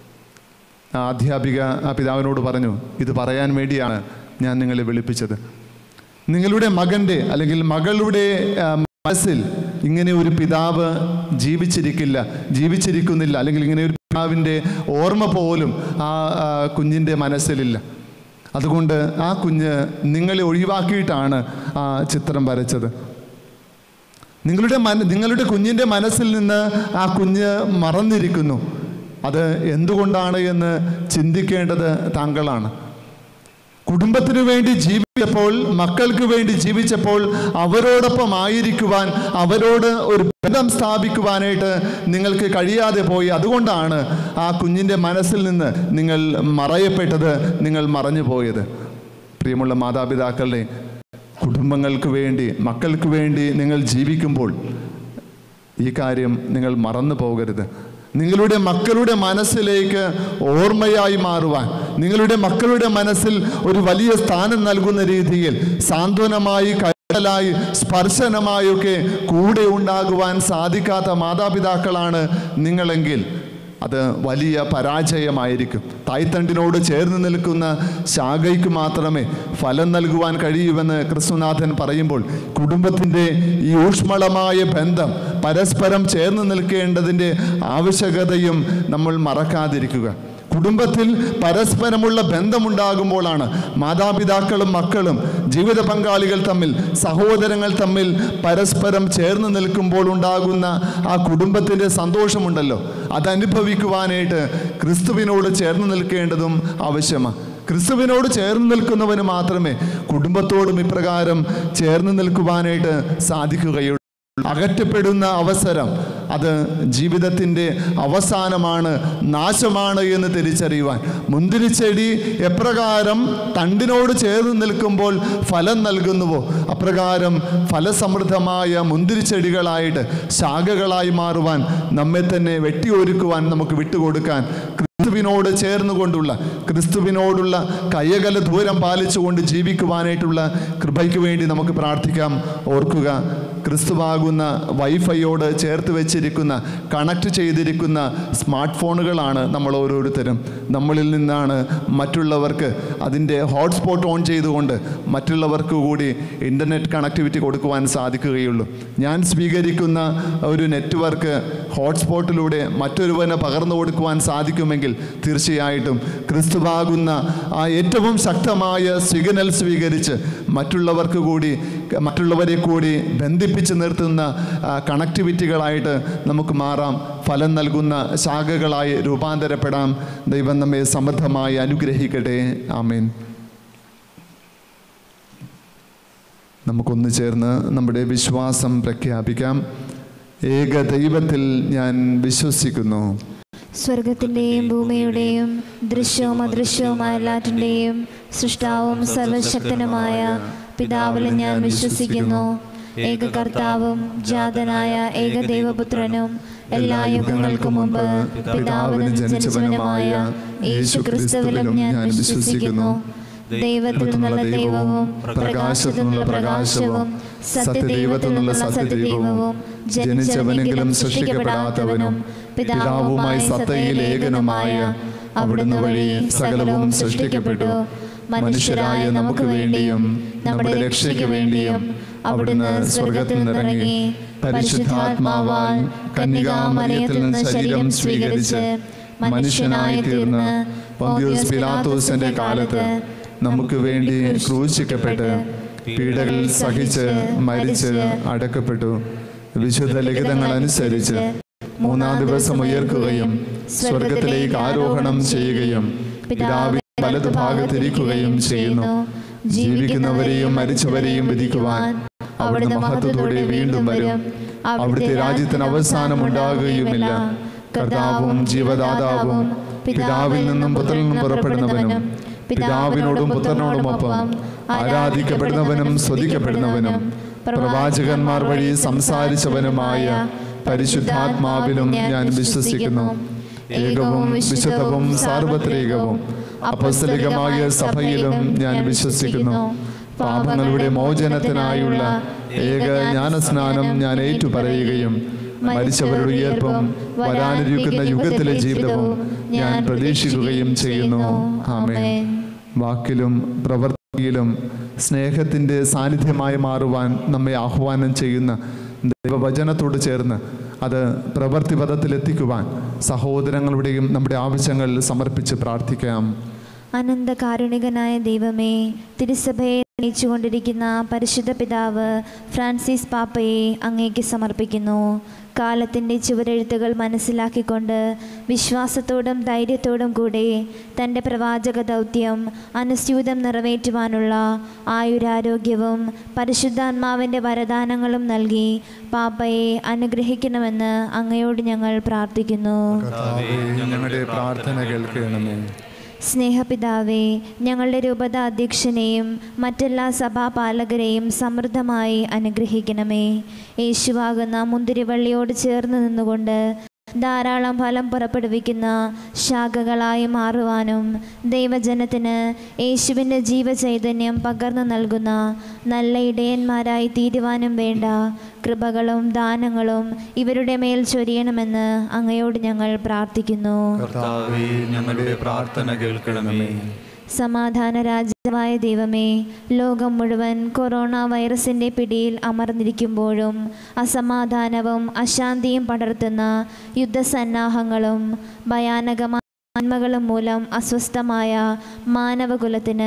Speaker 4: ആ അധ്യാപിക ആ പിതാവിനോട് പറഞ്ഞു ഇത് പറയാൻ വേണ്ടിയാണ് ഞാൻ നിങ്ങളെ വിളിപ്പിച്ചത് നിങ്ങളുടെ മകൻ്റെ അല്ലെങ്കിൽ മകളുടെ ആ, മനസ്സിൽ ഇങ്ങനെ ഒരു പിതാവ് ജീവിച്ചിരിക്കില്ല ജീവിച്ചിരിക്കുന്നില്ല അല്ലെങ്കിൽ ഇങ്ങനെ ഒരു പിതാവിൻ്റെ ഓർമ്മ പോലും ആ ആ, കുഞ്ഞിൻ്റെ മനസ്സിലില്ല അതുകൊണ്ട് ആ കുഞ്ഞ് നിങ്ങളെ ഒഴിവാക്കിയിട്ടാണ് ആ ചിത്രം വരച്ചത് നിങ്ങളുടെ മന നിങ്ങളുടെ കുഞ്ഞിൻ്റെ മനസ്സിൽ നിന്ന് ആ കുഞ്ഞ് മറന്നിരിക്കുന്നു അത് എന്തുകൊണ്ടാണ് എന്ന് ചിന്തിക്കേണ്ടത് താങ്കളാണ് കുടുംബത്തിനു വേണ്ടി ജീവിച്ചപ്പോൾ മക്കൾക്ക് വേണ്ടി ജീവിച്ചപ്പോൾ അവരോടൊപ്പം ആയിരിക്കുവാൻ അവരോട് ഒരു ബന്ധം സ്ഥാപിക്കുവാനായിട്ട് നിങ്ങൾക്ക് കഴിയാതെ പോയി അതുകൊണ്ടാണ് ആ കുഞ്ഞിൻ്റെ മനസ്സിൽ നിന്ന് നിങ്ങൾ മറയപ്പെട്ടത് നിങ്ങൾ മറഞ്ഞു പോയത് പ്രിയമുള്ള മാതാപിതാക്കളുടെ കുടുംബങ്ങൾക്ക് വേണ്ടി മക്കൾക്ക് വേണ്ടി നിങ്ങൾ ജീവിക്കുമ്പോൾ ഈ കാര്യം നിങ്ങൾ മറന്നു പോകരുത് നിങ്ങളുടെ മക്കളുടെ മനസ്സിലേക്ക് ഓർമ്മയായി മാറുവാൻ നിങ്ങളുടെ മക്കളുടെ മനസ്സിൽ ഒരു വലിയ സ്ഥാനം നൽകുന്ന രീതിയിൽ സാന്ത്വനമായി കരുതലായി സ്പർശനമായൊക്കെ കൂടെ ഉണ്ടാകുവാൻ സാധിക്കാത്ത മാതാപിതാക്കളാണ് നിങ്ങളെങ്കിൽ അത് വലിയ പരാജയമായിരിക്കും തായ്തണ്ടിനോട് ചേർന്ന് നിൽക്കുന്ന ശാഖയ്ക്ക് മാത്രമേ ഫലം നൽകുവാൻ കഴിയൂവെന്ന് ക്രിസ്തുനാഥൻ പറയുമ്പോൾ കുടുംബത്തിൻ്റെ ഈ ഊഷ്മളമായ ബന്ധം പരസ്പരം ചേർന്ന് നിൽക്കേണ്ടതിൻ്റെ ആവശ്യകതയും നമ്മൾ മറക്കാതിരിക്കുക കുടുംബത്തിൽ പരസ്പരമുള്ള ബന്ധമുണ്ടാകുമ്പോഴാണ് മാതാപിതാക്കളും മക്കളും ജീവിത പങ്കാളികൾ തമ്മിൽ സഹോദരങ്ങൾ തമ്മിൽ പരസ്പരം ചേർന്ന് നിൽക്കുമ്പോൾ ഉണ്ടാകുന്ന ആ കുടുംബത്തിൻ്റെ സന്തോഷമുണ്ടല്ലോ അതനുഭവിക്കുവാനായിട്ട് ക്രിസ്തുവിനോട് ചേർന്ന് നിൽക്കേണ്ടതും ആവശ്യമാണ് ക്രിസ്തുവിനോട് ചേർന്ന് നിൽക്കുന്നവന് മാത്രമേ കുടുംബത്തോടും ഇപ്രകാരം ചേർന്ന് നിൽക്കുവാനായിട്ട് സാധിക്കുകയുള്ളൂ അകറ്റപ്പെടുന്ന അവസരം അത് ജീവിതത്തിൻ്റെ അവസാനമാണ് നാശമാണ് എന്ന് തിരിച്ചറിയുവാൻ മുന്തിരിച്ചെടി എപ്രകാരം തണ്ടിനോട് ചേർന്ന് നിൽക്കുമ്പോൾ ഫലം നൽകുന്നുവോ അപ്രകാരം ഫലസമൃദ്ധമായ മുന്തിരിച്ചെടികളായിട്ട് ശാഖകളായി മാറുവാൻ നമ്മെ തന്നെ വെട്ടിയൊരുക്കുവാൻ നമുക്ക് വിട്ടുകൊടുക്കാൻ ക്രിസ്തുവിനോട് ചേർന്നുകൊണ്ടുള്ള ക്രിസ്തുവിനോടുള്ള കയ്യകല ദൂരം പാലിച്ചുകൊണ്ട് ജീവിക്കുവാനായിട്ടുള്ള കൃപയ്ക്ക് വേണ്ടി നമുക്ക് പ്രാർത്ഥിക്കാം ഓർക്കുക ക്രിസ്തുവാകുന്ന വൈഫൈയോട് ചേർത്ത് വെച്ചിരിക്കുന്ന കണക്ട് ചെയ്തിരിക്കുന്ന സ്മാർട്ട് ഫോണുകളാണ് നമ്മൾ ഓരോരുത്തരും നമ്മളിൽ നിന്നാണ് മറ്റുള്ളവർക്ക് അതിൻ്റെ ഹോട്ട്സ്പോട്ട് ഓൺ ചെയ്തുകൊണ്ട് മറ്റുള്ളവർക്ക് കൂടി ഇൻ്റർനെറ്റ് കണക്ടിവിറ്റി കൊടുക്കുവാൻ സാധിക്കുകയുള്ളൂ ഞാൻ സ്വീകരിക്കുന്ന ഒരു നെറ്റ്വർക്ക് ഹോട്ട്സ്പോട്ടിലൂടെ മറ്റൊരുവന് പകർന്നു കൊടുക്കുവാൻ സാധിക്കുമെങ്കിൽ തീർച്ചയായിട്ടും ക്രിസ്തുവാകുന്ന ആ ഏറ്റവും ശക്തമായ സിഗ്നൽ സ്വീകരിച്ച് മറ്റുള്ളവർക്ക് കൂടി മറ്റുള്ളവരെ കൂടി ബന്ധിപ്പിച്ച് നിർത്തുന്ന ആ, കണക്ടിവിറ്റികളായിട്ട് നമുക്ക് മാറാം ഫലം നൽകുന്ന ശാഖകളായി രൂപാന്തരപ്പെടാം ദൈവം നമ്മെ സമൃദ്ധമായി അനുഗ്രഹിക്കട്ടെ ആമേൻ നമുക്കൊന്ന് ചേർന്ന് നമ്മുടെ വിശ്വാസം പ്രഖ്യാപിക്കാം ഏക ദൈവത്തിൽ ഞാൻ വിശ്വസിക്കുന്നു
Speaker 2: സ്വർഗത്തിൻ്റെയും ഭൂമിയുടെയും ദൃശ്യവും അദൃശ്യവുമായ എല്ലാറ്റിൻ്റെയും സൃഷ്ടാവും സർവശക്തനുമായ പിതാവിലും ഞാൻ വിശ്വസിക്കുന്നു ഏക കർത്താവും ജാതനായ ഏക ദൈവപുത്രനും എല്ലാ യുഗങ്ങൾക്കും മുമ്പ് പിതാവിനും ജനിച്ചവനുമായ യേശു ക്രിസ്തുവിലും ഞാൻ വിശ്വസിക്കുന്നു ദൈവത്തിൽ നിന്നുള്ള ദൈവവും പ്രകാശത്തിൽ നിന്നുള്ള പ്രകാശവും സത്യദൈവത്തിൽ നിന്നുള്ള സത്യദൈവവും ജനിച്ചവനെങ്കിലും സൃഷ്ടിക്കപ്പെടാത്തവനും പിതാവുമായി സത്തയിൽ ഏകനുമായ അവിടുന്ന് വഴി സകലവും സൃഷ്ടിക്കപ്പെട്ടു മനുഷ്യരായ നമുക്ക് വേണ്ടിയും നമ്മുടെ രക്ഷയ്ക്ക് വേണ്ടിയും അവിടുന്ന് സ്വർഗത്തിൽ നിന്നിറങ്ങി പരിശുദ്ധാത്മാവാൽ കന്യകാമറിയത്തിൽ നിന്ന് ശരീരം സ്വീകരിച്ച് മനുഷ്യനായി തീർന്ന്
Speaker 4: പൊന്തിയോസ് പിലാത്തോസിന്റെ കാലത്ത് നമുക്ക് വേണ്ടി ക്രൂശിക്കപ്പെട്ട് പീഡകൾ സഹിച്ച് മരിച്ച് അടക്കപ്പെട്ടു വിശുദ്ധ ലിഖിതങ്ങൾ അനുസരിച്ച് മൂന്നാം ദിവസം ഉയർക്കുകയും സ്വർഗത്തിലേക്ക് ആരോഹണം ചെയ്യുകയും പിതാവിന്റെ വലതുഭാഗത്തിരിക്കുകയും ചെയ്യുന്നു ജീവിക്കുന്നവരെയും മരിച്ചവരെയും വിധിക്കുവാൻ അവിടുന്ന് മഹത്വത്തോടെ വീണ്ടും വരും അവിടുത്തെ രാജ്യത്തിന് അവസാനം ഉണ്ടാകുകയുമില്ല കർത്താവും ജീവദാതാവും പിതാവിൽ നിന്നും പുത്രനിൽ നിന്നും പുറപ്പെടുന്നവനും പിതാവിനോടും പുത്രനോടുമൊപ്പം ആരാധിക്കപ്പെടുന്നവനും സ്തുതിക്കപ്പെടുന്നവനും പ്രവാചകന്മാർ വഴി സംസാരിച്ചവനുമായ പരിശുദ്ധാത്മാവിലും ഞാൻ വിശ്വസിക്കുന്നു ഏകവും വിശുദ്ധവും സാർവത്രികവും അപസ്തലികമായ സഭയിലും ഞാൻ വിശ്വസിക്കുന്നു പാപങ്ങളുടെ മോചനത്തിനായുള്ള ഏക ജ്ഞാനസ്നാനം ഞാൻ ഏറ്റുപറയുകയും മരിച്ചവരുടെ ഉയർപ്പും വരാനിരിക്കുന്ന യുഗത്തിലെ ജീവിതവും ഞാൻ പ്രതീക്ഷിക്കുകയും ചെയ്യുന്നു ആമേൻ വാക്കിലും പ്രവർത്തിയിലും സ്നേഹത്തിൻ്റെ സാന്നിധ്യമായി മാറുവാൻ നമ്മെ ആഹ്വാനം ചെയ്യുന്ന ദൈവവചനത്തോട് ചേർന്ന് അത് പ്രവൃത്തി പദത്തിലെത്തിക്കുവാൻ സഹോദരങ്ങളുടെയും നമ്മുടെ ആവശ്യങ്ങൾ സമർപ്പിച്ച് പ്രാർത്ഥിക്കാം
Speaker 2: അനന്തകാരുണികനായ ദൈവമേ തിരുസഭയെ നയിച്ചുകൊണ്ടിരിക്കുന്ന പരിശുദ്ധ പിതാവ് ഫ്രാൻസിസ് പാപ്പയെ അങ്ങേക്ക് സമർപ്പിക്കുന്നു കാലത്തിൻ്റെ ചുവരെഴുത്തുകൾ മനസ്സിലാക്കിക്കൊണ്ട് വിശ്വാസത്തോടും ധൈര്യത്തോടും കൂടെ തൻ്റെ പ്രവാചക ദൗത്യം അനുസ്യൂതം നിറവേറ്റുവാനുള്ള ആയുരാരോഗ്യവും പരിശുദ്ധാത്മാവിൻ്റെ വരദാനങ്ങളും നൽകി പാപ്പയെ അനുഗ്രഹിക്കണമെന്ന് അങ്ങയോട് ഞങ്ങൾ പ്രാർത്ഥിക്കുന്നു
Speaker 4: ഞങ്ങളുടെ പ്രാർത്ഥന കേൾക്കണമേ
Speaker 2: സ്നേഹപിതാവേ ഞങ്ങളുടെ രൂപത അധ്യക്ഷനെയും മറ്റെല്ലാ സഭാപാലകരെയും സമൃദ്ധമായി അനുഗ്രഹിക്കണമേ യേശുവാകുന്ന മുന്തിരിവള്ളിയോട് ചേർന്ന് നിന്നുകൊണ്ട് ധാരാളം ഫലം പുറപ്പെടുവിക്കുന്ന ശാഖകളായി മാറുവാനും ദൈവജനത്തിന് യേശുവിൻ്റെ ജീവചൈതന്യം പകർന്നു നൽകുന്ന നല്ല ഇടയന്മാരായി തീരുവാനും വേണ്ട കൃപകളും ദാനങ്ങളും ഇവരുടെ മേൽ ചൊരിയണമെന്ന് അങ്ങയോട് ഞങ്ങൾ പ്രാർത്ഥിക്കുന്നു
Speaker 3: കർത്താവേ ഞങ്ങളുടെ പ്രാർത്ഥന കേൾക്കണമേ
Speaker 2: സമാധാന രാജ്യമായ ദൈവമേ ലോകം മുഴുവൻ കൊറോണ വൈറസിൻ്റെ പിടിയിൽ അമർന്നിരിക്കുമ്പോഴും അസമാധാനവും അശാന്തിയും പടർത്തുന്ന യുദ്ധസന്നാഹങ്ങളും ഭയാനകമായ നന്മകളും മൂലം അസ്വസ്ഥമായ മാനവകുലത്തിന്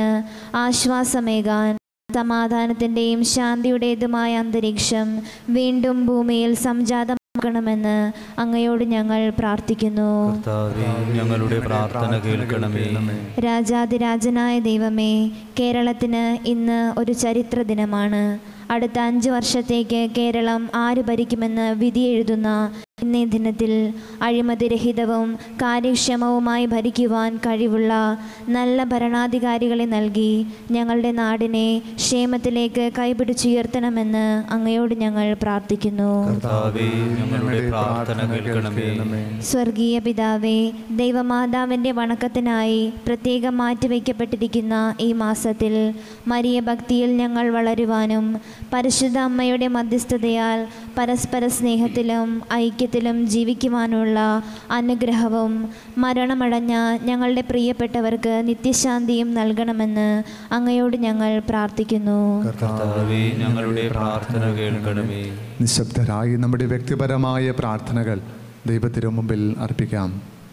Speaker 2: ആശ്വാസമേകാൻ സമാധാനത്തിൻ്റെയും ശാന്തിയുടേതുമായ അന്തരീക്ഷം വീണ്ടും ഭൂമിയിൽ സംജാതമാക്കണമെന്ന് അങ്ങയോട് ഞങ്ങൾ പ്രാർത്ഥിക്കുന്നു
Speaker 3: കർത്താവേ ഞങ്ങളുടെ പ്രാർത്ഥന കേൾക്കണമേ
Speaker 2: രാജാതിരാജനായ ദൈവമേ കേരളത്തിന് ഇന്ന് ഒരു ചരിത്ര ദിനമാണ് അടുത്ത അഞ്ച് വർഷത്തേക്ക് കേരളം ആര് ഭരിക്കുമെന്ന് വിധി എഴുതുന്ന ഇന്നേ ദിനത്തിൽ അഴിമതിരഹിതവും കാര്യക്ഷമവുമായി ഭരിക്കുവാൻ കഴിവുള്ള നല്ല ഭരണാധികാരികളെ നൽകി ഞങ്ങളുടെ നാടിനെ ക്ഷേമത്തിലേക്ക് കൈപിടിച്ചുയർത്തണമെന്ന് അങ്ങയോട് ഞങ്ങൾ പ്രാർത്ഥിക്കുന്നു
Speaker 3: കർത്താവേ ഞങ്ങളുടെ പ്രാർത്ഥന കേൾക്കണമേ
Speaker 2: സ്വർഗീയ പിതാവേ ദൈവമാതാവിൻ്റെ വണക്കത്തിനായി പ്രത്യേകം മാറ്റിവെക്കപ്പെട്ടിരിക്കുന്ന ഈ മാസത്തിൽ മരിയ ഭക്തിയിൽ ഞങ്ങൾ വളരുവാനും പരിശുദ്ധ അമ്മയുടെ മധ്യസ്ഥതയാൽ പരസ്പര സ്നേഹത്തിലും ഐക്യത്തിലും ജീവിക്കുവാനുള്ള അനുഗ്രഹവും മരണമടഞ്ഞ ഞങ്ങളുടെ പ്രിയപ്പെട്ടവർക്ക് നിത്യശാന്തിയും നൽകണമെന്ന് അങ്ങയോട് ഞങ്ങൾ പ്രാർത്ഥിക്കുന്നു
Speaker 3: കർത്താവേ ഞങ്ങളുടെ പ്രാർത്ഥന കേൾക്കണമേ
Speaker 4: നിശബ്ദരായി നമ്മുടെ വ്യക്തിപരമായ പ്രാർത്ഥനകൾ ദൈവത്തിനു മുമ്പിൽ അർപ്പിക്കാം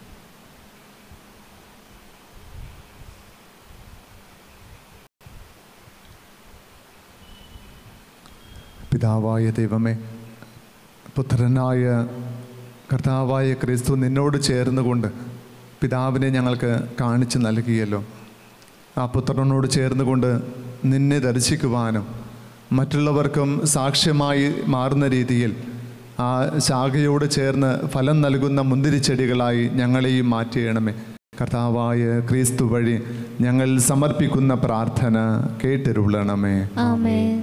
Speaker 4: പിതാവായ ദൈവമേ പുത്രനായ കർത്താവായ ക്രിസ്തു നിന്നോട് ചേർന്നുകൊണ്ട് പിതാവിനെ ഞങ്ങൾക്ക് കാണിച്ചു നൽകിയല്ലോ ആ പുത്രനോട് ചേർന്നുകൊണ്ട് നിന്നെ ദർശിക്കുവാനും മറ്റുള്ളവർക്കും സാക്ഷ്യമായി മാറുന്ന രീതിയിൽ ആ ശാഖയോട് ചേർന്ന് ഫലം നൽകുന്ന മുന്തിരിച്ചെടികളായി ഞങ്ങളെയും മാറ്റിയണമേ കർത്താവായ ക്രിസ്തു വഴി ഞങ്ങൾ സമർപ്പിക്കുന്ന പ്രാർത്ഥന കേട്ടിരുളണമേ
Speaker 2: ആമേൻ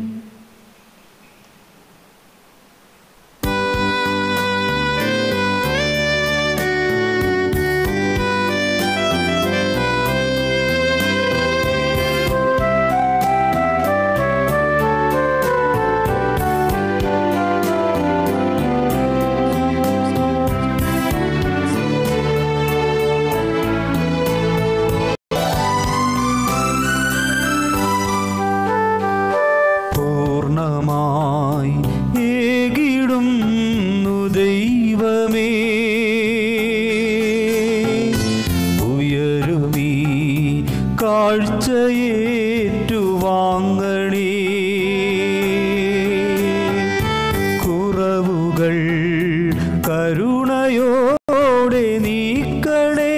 Speaker 4: ും
Speaker 1: കാഴ്ചയേറ്റുവാങ്ങണേ കുറവുകൾ കരുണയോടെ നീക്കണേ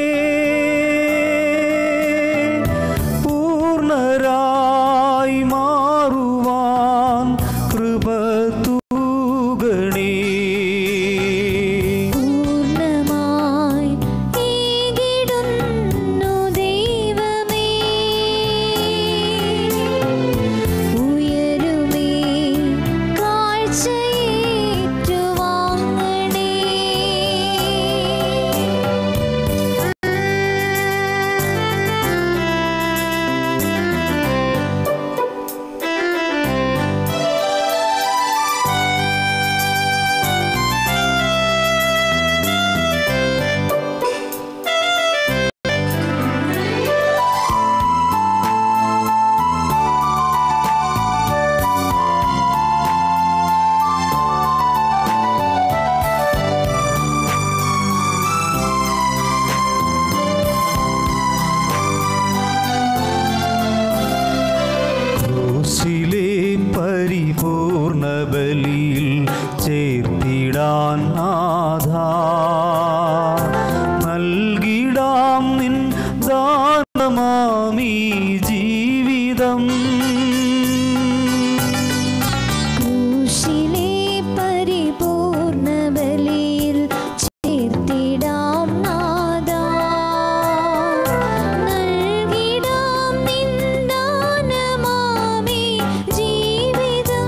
Speaker 1: പൂർണ്ണരായി മാറുവാൻ കൃപ തൂകണേ
Speaker 2: പൂർണ്ണമായി ഏകിടുന്നു ദൈവമേ ഉയരുമേ കാഴ്ചയേറ്റുവാങ്ങണേ
Speaker 1: ക്രൂശിലെ പരിപൂർണ ബലിയിൽ ചേർത്തിടാൻ നാഥാ നൽകിടാം നിൻ ദാനമാമീ ജീവിതം
Speaker 2: ക്രൂശിലെ പരിപൂർണ ബലിയിൽ ചേർത്തിടാം നാദാ നൽകിടാം നിന്ദാനമാമി ജീവിതം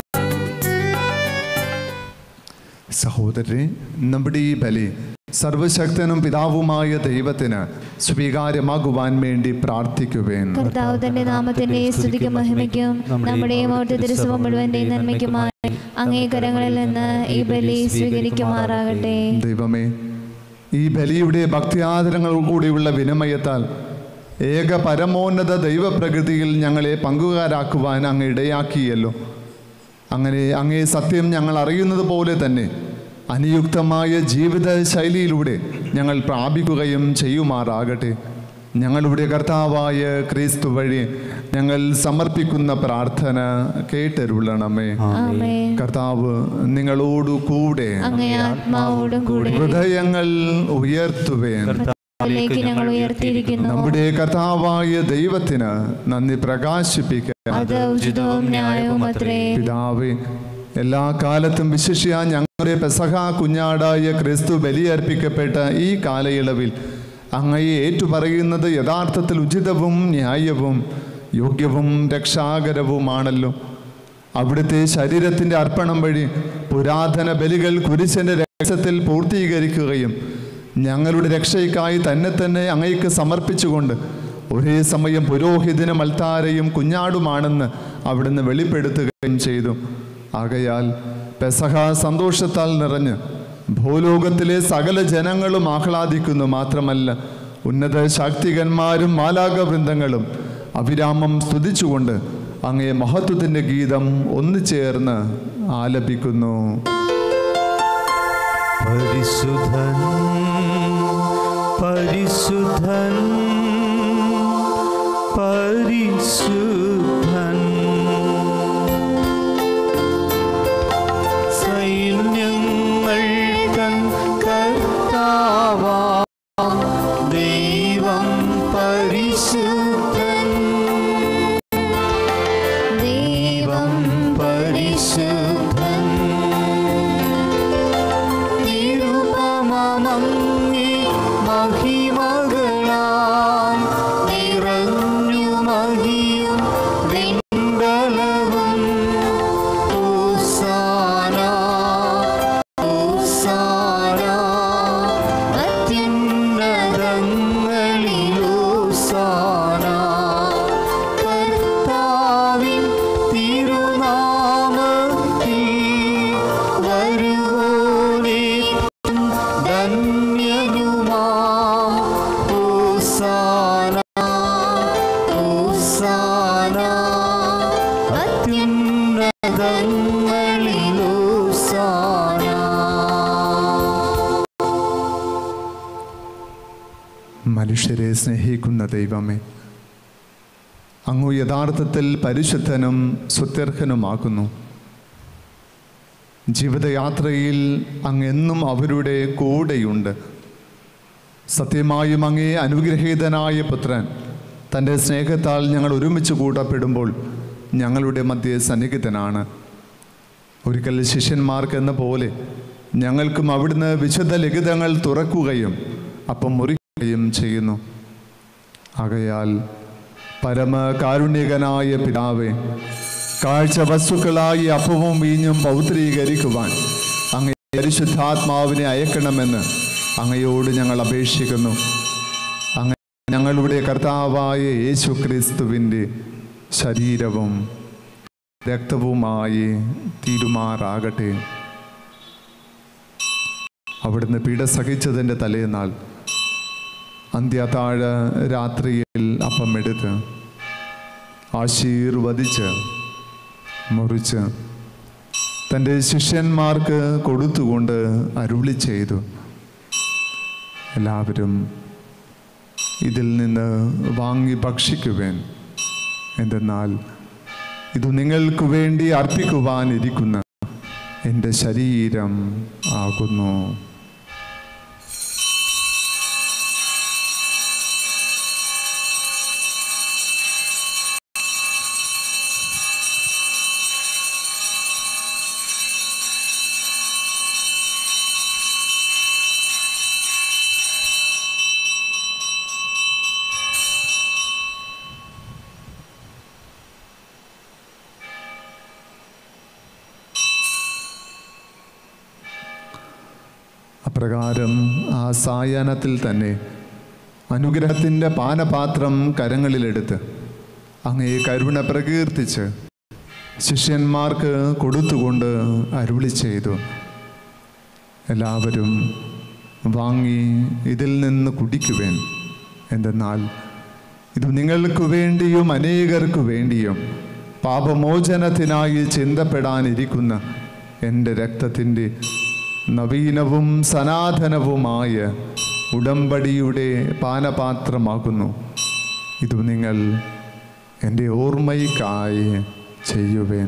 Speaker 4: സഹോദരരെ നമ്മുടെ ഈ ബലി സർവശക്തനും പിതാവുമായ ദൈവത്തിന് സ്വീകാര്യമാകുവാൻ വേണ്ടി പ്രാർത്ഥിക്കുവേൻ
Speaker 2: കർത്താവ് തന്റെ നാമത്തിന്റെ സ്തുതിക്കും മഹിമയ്ക്കും നമ്മുടെയും അവിടുത്തെ തിരുസഭ മുഴുവന്റെയും നന്മയ്ക്കുമായി അങ്ങേ കരങ്ങളിൽ നിന്ന് ഈ ബലി സ്വീകരിക്കുമാറാകട്ടെ
Speaker 4: ദൈവമേ ഈ ബലിയുടെ ഭക്തിയാദരങ്ങൾ കൂടിയുള്ള വിനിമയത്താൽ ഏക പരമോന്നത ദൈവപ്രകൃതിയിൽ ഞങ്ങളെ പങ്കുകാരാക്കുവാൻ അങ്ങ് ഇടയാക്കിയല്ലോ അങ്ങനെ അങ്ങേ സത്യം ഞങ്ങൾ അറിയുന്നത് പോലെ തന്നെ അനുയുക്തമായ ജീവിത ശൈലിയിലൂടെ ഞങ്ങൾ പ്രാപിക്കുകയും ചെയ്യുമാറാകട്ടെ ഞങ്ങളുടെ കർത്താവായ ക്രിസ്തു വഴി ഞങ്ങൾ സമർപ്പിക്കുന്ന പ്രാർത്ഥന കേട്ടരുളണമേ
Speaker 2: ആമേ
Speaker 4: കർത്താവ് നിങ്ങളോടു കൂടെ
Speaker 2: അങ്ങേ ആത്മാവോടും കൂടെ
Speaker 4: ഹൃദയങ്ങൾ ഉയർത്തുവേൻ
Speaker 2: ിലേക്ക് ഞങ്ങൾ ഉയർത്തിയിരിക്കുന്നു
Speaker 4: നമ്മുടെ കർത്താവായ ദൈവത്തിന് നന്ദി പ്രകാശിപ്പിക്കാൻ
Speaker 2: അത് ഉചിതവും ന്യായവും അത്രേ
Speaker 4: പിതാവേ എല്ലാ കാലത്തും വിശിഷ്യ ഞങ്ങളുടെ പെസഹ കുഞ്ഞാടായ ക്രിസ്തു ബലിയർപ്പിക്കപ്പെട്ട ഈ കാലയളവിൽ അങ്ങയെ ഏറ്റുപറയുന്നത് യഥാർത്ഥത്തിൽ ഉചിതവും ന്യായവും യോഗ്യവും രക്ഷാകരവുമാണല്ലോ അവിടുത്തെ ശരീരത്തിൻ്റെ അർപ്പണം വഴി പുരാതന ബലികൾ കുരിശന്റെ രഹസ്യത്തിൽ പൂർത്തീകരിക്കുകയും ഞങ്ങളുടെ രക്ഷയ്ക്കായി തന്നെ തന്നെ അങ്ങയ്ക്ക് സമർപ്പിച്ചുകൊണ്ട് ഒരേ സമയം പുരോഹിതനും അൽത്താരയും കുഞ്ഞാടുമാണെന്ന് അവിടുന്ന് വെളിപ്പെടുത്തുകയും ചെയ്തു ആകയാൽ പെസഹ സന്തോഷത്താൽ നിറഞ്ഞ് ഭൂലോകത്തിലെ സകല ജനങ്ങളും ആഹ്ലാദിക്കുന്നു മാത്രമല്ല ഉന്നത ശാക്തികന്മാരും മാലാകവൃന്ദങ്ങളും അവിരാമം സ്തുതിച്ചുകൊണ്ട് അങ്ങേ മഹത്വത്തിൻ്റെ ഗീതം ഒന്നുചേർന്ന് ആലപിക്കുന്നു
Speaker 1: പരിശുദ്ധൻ പരിശുദ്ധൻ പരിശുദ്ധൻ സൈന്യങ്ങൾ തൻ കർത്താവാം ദൈവം പരിശുദ്ധൻ
Speaker 2: ദൈവം
Speaker 1: പരിശുദ്ധൻ നിരുപമമങ്ങി മഹിമകളാൽ നിറഞ്ഞു മഹിയും വിണ്ടലവും ഹോസാന, ഹോസാന, അത്യുന്നതങ്ങളിൽ ഹോസാന. കർത്താവിൻ തിരുനാമത്തിൽ വരുവോനേറ്റം ധന്യനുമാം ഹോസാന, ഹോസാന, അത്യുന്നതങ്ങളിൽ ഹോസാന.
Speaker 4: മനുഷ്യരെ സ്നേഹിക്കുന്ന ദൈവമേ അങ്ങു യഥാർത്ഥത്തിൽ പരിശുദ്ധനും സുത്യർഹനുമാകുന്നു ജീവിതയാത്രയിൽ അങ്ങെന്നും അവരുടെ കൂടെയുണ്ട് സത്യമായും അങ്ങേ അനുഗ്രഹീതനായ പുത്രൻ തൻ്റെ സ്നേഹത്താൽ ഞങ്ങൾ ഒരുമിച്ച് കൂട്ടപ്പെടുമ്പോൾ ഞങ്ങളുടെ മധ്യ സന്നിഹിതനാണ് ഒരിക്കൽ ശിഷ്യന്മാർക്ക് എന്ന പോലെ ഞങ്ങൾക്കും അവിടുന്ന് വിശുദ്ധ ലിഖിതങ്ങൾ തുറക്കുകയും അപ്പം മുറിക്കുകയും ചെയ്യുന്നു ആകയാൽ പരമകാരുണ്യകനായ പിതാവേ കാഴ്ച വസ്തുക്കളായി അപ്പവും വീഞ്ഞും പൗത്രീകരിക്കുവാൻ അങ്ങേ പരിശുദ്ധാത്മാവിനെ അയക്കണമെന്ന് അങ്ങയോട് ഞങ്ങൾ അപേക്ഷിക്കുന്നു അങ്ങ ഞങ്ങളുടെ കർത്താവായ യേശു ക്രിസ്തുവിൻ്റെ ശരീരവും രക്തവുമായി തീരുമാറാകട്ടെ അവിടുന്ന് പീഡ സഹിച്ചതിൻ്റെ തലേനാൾ അന്ത്യത്താഴ രാത്രിയിൽ അപ്പം എടുത്ത് ആശീർവദിച്ച് മുറിച്ച് തൻ്റെ ശിഷ്യന്മാർക്ക് കൊടുത്തുകൊണ്ട് അരുളി ചെയ്തു എല്ലാവരും ഇതിൽ നിന്ന് വാങ്ങി ഭക്ഷിക്കുവേൻ എന്തെന്നാൽ ഇത് നിങ്ങൾക്ക് വേണ്ടി അർപ്പിക്കുവാനിരിക്കുന്ന എൻ്റെ ശരീരം ആകുന്നു അപ്രകാരം ആ സായാഹ്നത്തിൽ തന്നെ അനുഗ്രഹത്തിൻ്റെ പാനപാത്രം കരങ്ങളിലെടുത്ത് അങ്ങേ കരുണ പ്രകീർത്തിച്ച് ശിഷ്യന്മാർക്ക് കൊടുത്തുകൊണ്ട് അരുളി ചെയ്തു എല്ലാവരും വാങ്ങി ഇതിൽ നിന്ന് കുടിക്കുവേൻ എന്തെന്നാൽ ഇത് നിങ്ങൾക്ക് വേണ്ടിയും അനേകർക്ക് വേണ്ടിയും പാപമോചനത്തിനായി ചിന്തപ്പെടാനിരിക്കുന്ന എൻ്റെ രക്തത്തിൻ്റെ നവീനവും സനാതനവുമായ ഉടമ്പടിയുടെ പാനപാത്രമാകുന്നു ഇത് നിങ്ങൾ എൻ്റെ ഓർമ്മയ്ക്കായി ചെയ്യുവേൻ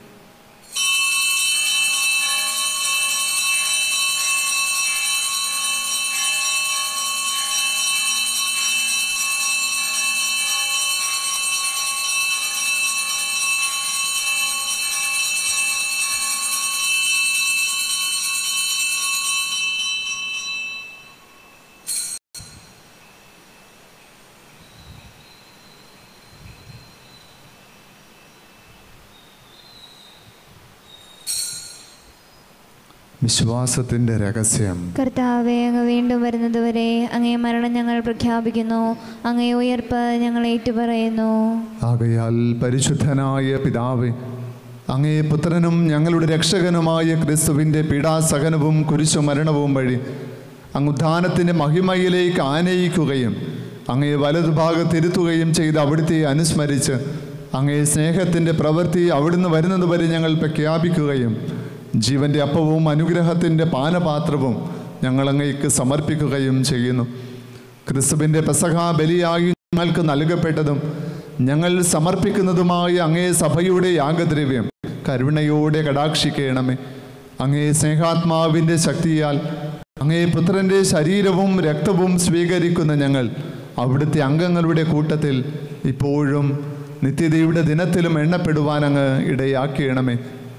Speaker 4: വിശ്വാസത്തിൻ്റെ രഹസ്യം
Speaker 2: കർത്താവെ അങ്ങ് വീണ്ടും വരുന്നതുവരെ അങ്ങേ മരണം ഞങ്ങൾ പ്രഖ്യാപിക്കുന്നു അങ്ങേ ഉയർപ്പ് ഞങ്ങൾ ഏറ്റുപറയുന്നു
Speaker 4: ആകയാൽ പരിശുദ്ധനായ പിതാവേ അങ്ങേ പുത്രനും ഞങ്ങളുടെ രക്ഷകനുമായ ക്രിസ്തുവിൻ്റെ പീഡാസഹനവും കുരിശുമരണവും വഴി അങ്ങ് ഉദ്ധാനത്തിൻ്റെ മഹിമയിലേക്ക് ആനയിക്കുകയും അങ്ങേ വലതുഭാഗത്തിരുത്തുകയും ചെയ്ത് അവിടുത്തെ അനുസ്മരിച്ച് അങ്ങേ സ്നേഹത്തിൻ്റെ പ്രവൃത്തി അവിടുന്ന് വരുന്നത് വരെ ഞങ്ങൾ പ്രഖ്യാപിക്കുകയും ജീവൻ്റെ അപ്പവും അനുഗ്രഹത്തിൻ്റെ പാനപാത്രവും ഞങ്ങൾ അങ്ങേക്ക് സമർപ്പിക്കുകയും ചെയ്യുന്നു ക്രിസ്തുവിൻ്റെ പെസഹ ബലിയായി ഞങ്ങൾക്ക് നൽകപ്പെട്ടതും ഞങ്ങൾ സമർപ്പിക്കുന്നതുമായ അങ്ങേ സഭയുടെ യാഗദ്രവ്യം കരുണയോടെ കടാക്ഷിക്കണമേ അങ്ങേ സ്നേഹാത്മാവിൻ്റെ ശക്തിയാൽ അങ്ങേ പുത്രൻ്റെ ശരീരവും രക്തവും സ്വീകരിക്കുന്ന ഞങ്ങൾ അവിടുത്തെ അംഗങ്ങളുടെ കൂട്ടത്തിൽ ഇപ്പോഴും നിത്യതയുടെ ദിനത്തിലും എണ്ണപ്പെടുവാൻ അങ്ങ് ഇടയാക്കിയണമേ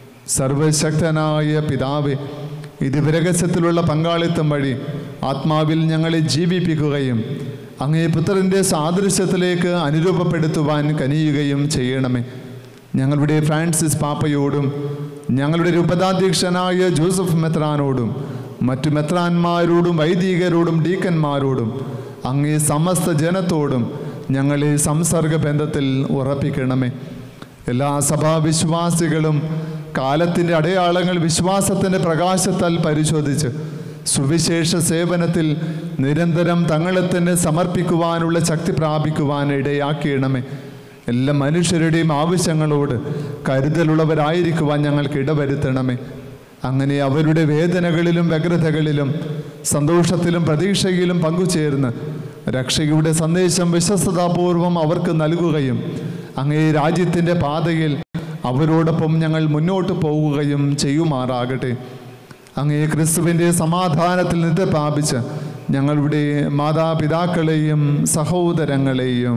Speaker 4: സർവശക്തനായ പിതാവേ ഇത് വിരകസ്യത്തിലുള്ള പങ്കാളിത്തം വഴി ആത്മാവിൽ ഞങ്ങളെ ജീവിപ്പിക്കുകയും അങ്ങേ പുത്രൻ്റെ സാദൃശ്യത്തിലേക്ക് അനുരൂപപ്പെടുത്തുവാൻ കനിയുകയും ചെയ്യണമേ ഞങ്ങളുടെ ഫ്രാൻസിസ് പാപ്പയോടും ഞങ്ങളുടെ രൂപതാധ്യക്ഷനായ ജോസഫ് മെത്രാനോടും മറ്റു മെത്രാന്മാരോടും വൈദികരോടും ഡീക്കന്മാരോടും അങ്ങേ സമസ്ത ജനത്തോടും ഞങ്ങളെ സംസർഗ ബന്ധത്തിൽ ഉറപ്പിക്കണമേ എല്ലാ സഭാവിശ്വാസികളും കാലത്തിൻ്റെ അടയാളങ്ങൾ വിശ്വാസത്തിൻ്റെ പ്രകാശത്താൽ പരിശോധിച്ച് സുവിശേഷ സേവനത്തിൽ നിരന്തരം തങ്ങളെ തന്നെ സമർപ്പിക്കുവാനുള്ള ശക്തി പ്രാപിക്കുവാൻ ഇടയാക്കിയണമേ എല്ലാ മനുഷ്യരുടെയും ആവശ്യങ്ങളോട് കരുതലുള്ളവരായിരിക്കുവാൻ ഞങ്ങൾക്ക് ഇടവരുത്തണമേ അങ്ങനെ അവരുടെ വേദനകളിലും വ്യഗ്രതകളിലും സന്തോഷത്തിലും പ്രതീക്ഷയിലും പങ്കുചേർന്ന് രക്ഷയുടെ സന്ദേശം വിശ്വസ്തതാപൂർവം അവർക്ക് നൽകുകയും അങ്ങേ രാജ്യത്തിൻ്റെ പാതയിൽ അവരോടൊപ്പം ഞങ്ങൾ മുന്നോട്ട് പോകുകയും ചെയ്യുമാറാകട്ടെ അങ്ങേ ക്രിസ്തുവിൻ്റെ സമാധാനത്തിൽ നിത്യ പ്രാപിച്ച് ഞങ്ങളുടെ മാതാപിതാക്കളെയും സഹോദരങ്ങളെയും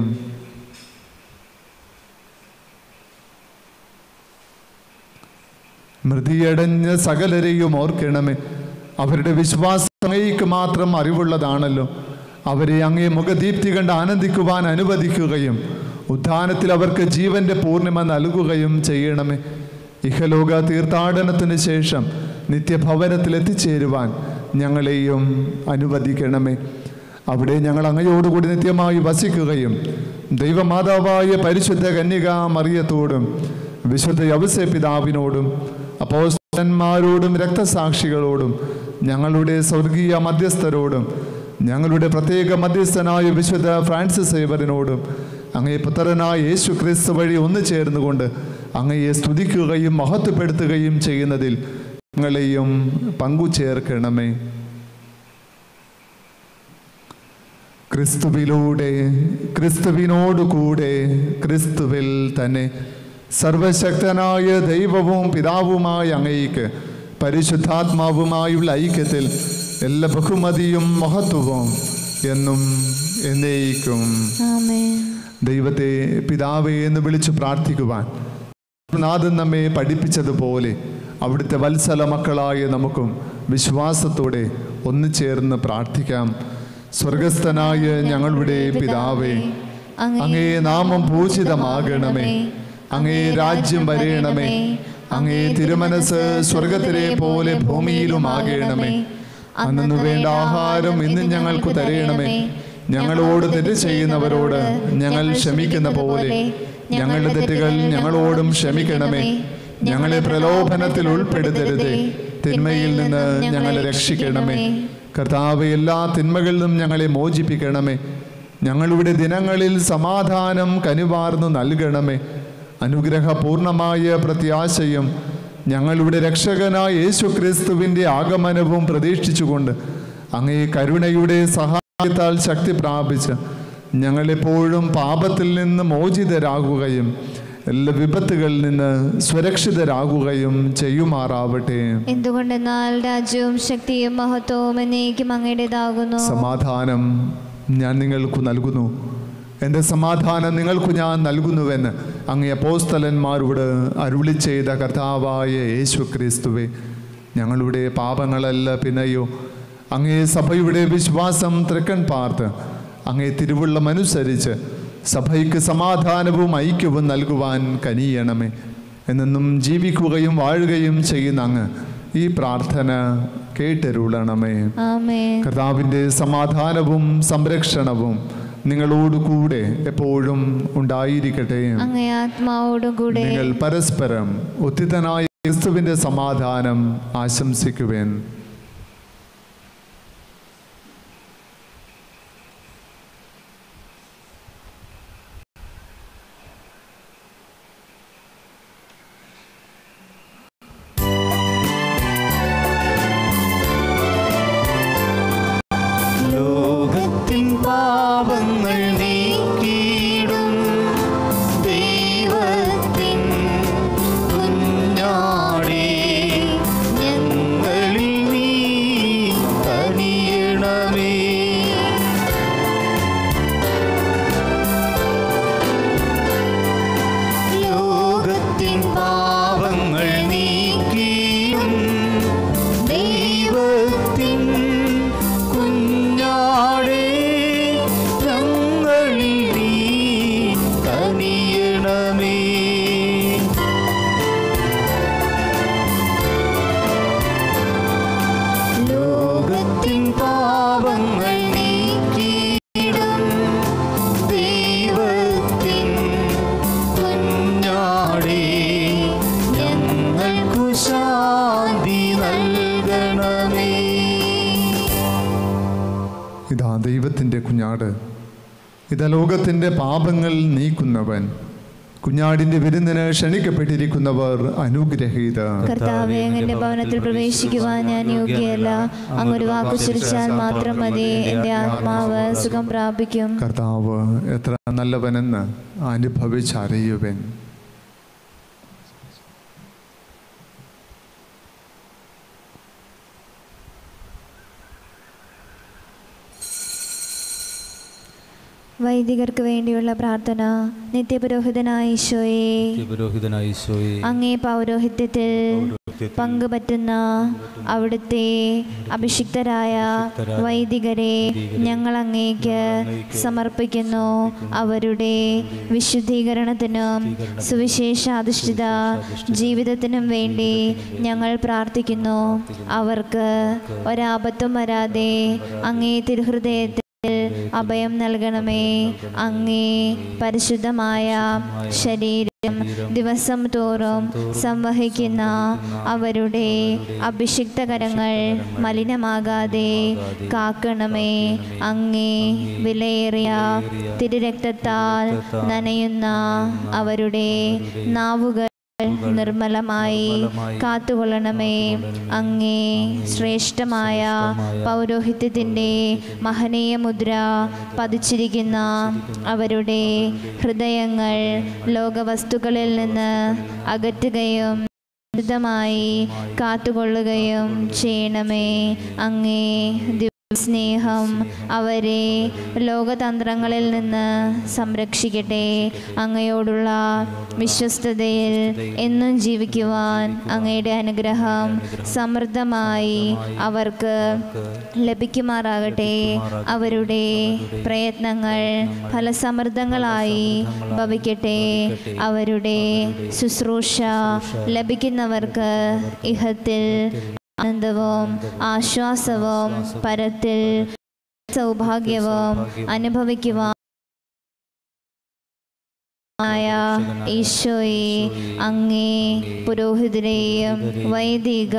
Speaker 4: മൃതിയടഞ്ഞ സകലരെയും ഓർക്കണമേ അവരുടെ വിശ്വാസം അങ്ങേക്ക് മാത്രം അറിവുള്ളതാണല്ലോ അവരെ അങ്ങേ മുഖദീപ്തി കണ്ട് ആനന്ദിക്കുവാൻ അനുവദിക്കുകയും ഉദ്ധാനത്തിൽ അവർക്ക് ജീവന്റെ പൂർണിമ നൽകുകയും ചെയ്യണമേ ഇഹലോക തീർത്ഥാടനത്തിന് ശേഷം നിത്യഭവനത്തിൽ എത്തിച്ചേരുവാൻ ഞങ്ങളെയും അനുവദിക്കണമേ അവിടെ ഞങ്ങൾ അങ്ങയോടുകൂടി നിത്യമായി വസിക്കുകയും ദൈവമാതാവായ പരിശുദ്ധ കന്യക മറിയത്തോടും വിശുദ്ധ യവസ പിതാവിനോടും അപ്പോസ്തലന്മാരോടും രക്തസാക്ഷികളോടും ഞങ്ങളുടെ സ്വർഗീയ മധ്യസ്ഥരോടും ഞങ്ങളുടെ പ്രത്യേക മധ്യസ്ഥനായ വിശുദ്ധ ഫ്രാൻസിസ് സേവരനോടും അങ്ങേ പുത്രനായ യേശു ക്രിസ്തു വഴി ഒന്നു ചേർന്നുകൊണ്ട് അങ്ങയെ സ്തുതിക്കുകയും മഹത്വപ്പെടുത്തുകയും ചെയ്യുന്നതിൽ ഞങ്ങളെയും പങ്കുചേർക്കണമേ ക്രിസ്തുവിലൂടെ ക്രിസ്തുവിനോടുകൂടെ ക്രിസ്തുവിൽ തന്നെ സർവശക്തനായ ദൈവവും പിതാവുമായ അങ്ങയ്ക്ക് പരിശുദ്ധാത്മാവുമായുള്ള ഐക്യത്തിൽ എല്ലാ ബഹുമതിയും മഹത്വവും എന്നും എന്നേക്കും
Speaker 2: ആമേൻ
Speaker 4: ദൈവത്തെ പിതാവേ എന്ന് വിളിച്ചു പ്രാർത്ഥിക്കുവാൻ നാഥൻ നമ്മെ പഠിപ്പിച്ചതുപോലെ അവിടുത്തെ വത്സല മക്കളായ നമുക്കും വിശ്വാസത്തോടെ ഒന്നുചേർന്ന് പ്രാർത്ഥിക്കാം സ്വർഗസ്ഥനായ ഞങ്ങളുടെ പിതാവേ അങ്ങേ നാമം പൂജിതമാകണമേ അങ്ങേ രാജ്യം വരയണമേ അങ്ങേ തിരുമനസ് സ്വർഗത്തിലെ പോലെ ഭൂമിയിലുമാകണമേ അന്നു വേണ്ട ആഹാരം ഇന്നും ഞങ്ങൾക്ക് തരയണമേ ഞങ്ങളോട് തെറ്റ് ചെയ്യുന്നവരോട് ഞങ്ങൾ ക്ഷമിക്കുന്ന പോലെ ഞങ്ങളുടെ തെറ്റുകൾ ഞങ്ങളോടും ക്ഷമിക്കണമേ ഞങ്ങളെ പ്രലോഭനത്തിൽ ഉൾപ്പെടുത്തരുതേ തിന്മയിൽ നിന്ന് ഞങ്ങളെ രക്ഷിക്കണമേ കർത്താവ് എല്ലാ തിന്മകളിൽ നിന്നും ഞങ്ങളെ മോചിപ്പിക്കണമേ ഞങ്ങളുടെ ദിനങ്ങളിൽ സമാധാനം കനിവാർന്നു നൽകണമേ അനുഗ്രഹപൂർണമായ പ്രത്യാശയും ഞങ്ങളുടെ രക്ഷകനായ യേശു ക്രിസ്തുവിൻ്റെ ആഗമനവും പ്രതീക്ഷിച്ചുകൊണ്ട് അങ്ങേ കരുണയുടെ സഹായത്താൽ ശക്തി പ്രാപിച്ച് ഞങ്ങളെപ്പോഴും പാപത്തിൽ നിന്ന് മോചിതരാകുകയും എല്ലാ വിപത്തുകളിൽ നിന്ന് സുരക്ഷിതരാകുകയും ചെയ്യുമാറാവട്ടെ
Speaker 2: എന്തുകൊണ്ടെന്നാൽ രാജ്യവും ശക്തിയും മഹത്വവും എന്നേക്കും അങ്ങയുടേതാകുന്നു
Speaker 4: സമാധാനം ഞാൻ നിങ്ങൾക്ക് നൽകുന്നു എൻ്റെ സമാധാനം നിങ്ങൾക്ക് ഞാൻ നൽകുന്നുവെന്ന് അങ്ങേ അപ്പോസ്തലന്മാരോട് അരുളി ചെയ്ത കർത്താവായ യേശു ക്രിസ്തുവെ ഞങ്ങളുടെ പാപങ്ങളല്ല പിന്നെയോ അങ്ങേ സഭയുടെ വിശ്വാസം തൃക്കൺ പാർത്ത് അങ്ങേ തിരുവുള്ളമനുസരിച്ച് സഭയ്ക്ക് സമാധാനവും ഐക്യവും നൽകുവാൻ കനിയണമേ എന്നെന്നും ജീവിക്കുകയും വാഴുകയും ചെയ്യുന്ന അങ്ങ് ഈ പ്രാർത്ഥന കേട്ടരുളണമേ
Speaker 2: ആമേൻ
Speaker 4: കർത്താവിൻ്റെ സമാധാനവും സംരക്ഷണവും നിങ്ങളോട് കൂടെ എപ്പോഴും ഉണ്ടായിരിക്കട്ടെ
Speaker 2: അങ്ങേ ആത്മാവോടും കൂടെ
Speaker 4: നിങ്ങൾ പരസ്പരം ഉത്തിതനായ ക്രിസ്തുവിൻ്റെ സമാധാനം ആശംസിക്കുവേൻ
Speaker 1: ലോകത്തിൻ പാപങ്ങൾ നീക്കിയിടും ദൈവത്തിൻ കുഞ്ഞാടേ ഞങ്ങളിൽ നീ കനിയണമേ ലോകത്തിൻ പാപങ്ങൾ നീക്കിയും ദൈവത്തിൻ കുഞ്ഞാടേ ഞങ്ങളിൽ നീ കനിയണമേ ലോകത്തിൻ പാപങ്ങൾ നീക്കിയിടും ദൈവത്തിൻ കുഞ്ഞാടേ ഞങ്ങൾക്കു ശാന്തി നൽകണമേ
Speaker 4: ഇതാ ദൈവത്തിൻ്റെ കുഞ്ഞാട് ഇതാ ലോകത്തിൻ്റെ പാപങ്ങൾ നീക്കുന്നവൻ കുഞ്ഞാടിന്റെ വിരുന്നിന് ക്ഷണിക്കപ്പെട്ടിരിക്കുന്നവർ അനുഗ്രഹീത
Speaker 2: കർത്താവെ അങ്ങന്റെ ഭവനത്തിൽ പ്രവേശിക്കുവാൻ ഞാൻ യോഗ്യയല്ല അങ്ങൊരു വാക്കു ചിരിച്ചാൽ മാത്രം മതി എൻ്റെ ആത്മാവ് സുഖം പ്രാപിക്കും
Speaker 4: കർത്താവ് എത്ര നല്ലവനെന്ന് അനുഭവിച്ചറിയുവൻ
Speaker 2: വൈദികർക്ക് വേണ്ടിയുള്ള പ്രാർത്ഥന നിത്യപുരോഹിതനായ ഈശോയെ
Speaker 3: പുരോഹിതനായ ഈശോയെ
Speaker 2: അങ്ങേ പൗരോഹിത്യത്തിൽ പങ്കുപറ്റുന്ന അവിടുത്തെ അഭിഷിക്തരായ വൈദികരെ ഞങ്ങൾ അങ്ങേക്ക് സമർപ്പിക്കുന്നു അവരുടെ വിശുദ്ധീകരണത്തിനും സുവിശേഷാധിഷ്ഠിത ജീവിതത്തിനും വേണ്ടി ഞങ്ങൾ പ്രാർത്ഥിക്കുന്നു അവർക്ക് ഒരാപത്തും വരാതെ അങ്ങേ തിരുഹൃദയത്തിൽ അഭയം നൽകണമേ അങ്ങേ പരിശുദ്ധമായ ശരീരം ദിവസം തോറും സംവഹിക്കുന്ന അവരുടെ അഭിഷിക്ത കരങ്ങൾ മലിനമാകാതെ കാക്കണമേ അങ്ങേ വിലയേറിയ തിരുരക്തത്താൽ നനയുന്ന അവരുടെ നാവുകൾ നിർമ്മലമായി കാത്തുകൊള്ളണമേ അങ്ങേ ശ്രേഷ്ഠമായ പൗരോഹിത്യത്തിൻ്റെ മഹനീയ മുദ്ര പതിച്ചിരിക്കുന്ന അവരുടെ ഹൃദയങ്ങൾ ലോകവസ്തുക്കളിൽ നിന്ന് അകറ്റുകയും മായി കാത്തുകൊള്ളുകയും ചെയ്യണമേ അങ്ങേ സ്നേഹം അവരെ ലോകതന്ത്രങ്ങളിൽ നിന്ന് സംരക്ഷിക്കട്ടെ അങ്ങയോടുള്ള വിശ്വസ്തതയിൽ എന്നും ജീവിക്കുവാൻ അങ്ങയുടെ അനുഗ്രഹം സമൃദ്ധമായി അവർക്ക് ലഭിക്കുമാറാകട്ടെ അവരുടെ പ്രയത്നങ്ങൾ ഫലസമൃദ്ധങ്ങളായി ഭവിക്കട്ടെ അവരുടെ ശുശ്രൂഷ ലഭിക്കുന്നവർക്ക് ഇഹത്തിൽ ആനന്ദവും ആശ്വാസവും പരത്തിൽ സൗഭാഗ്യവും അനുഭവിക്കുവാൻ ായ ഈശോയെ അങ്ങേ പുരോഹിതരെയും വൈദിക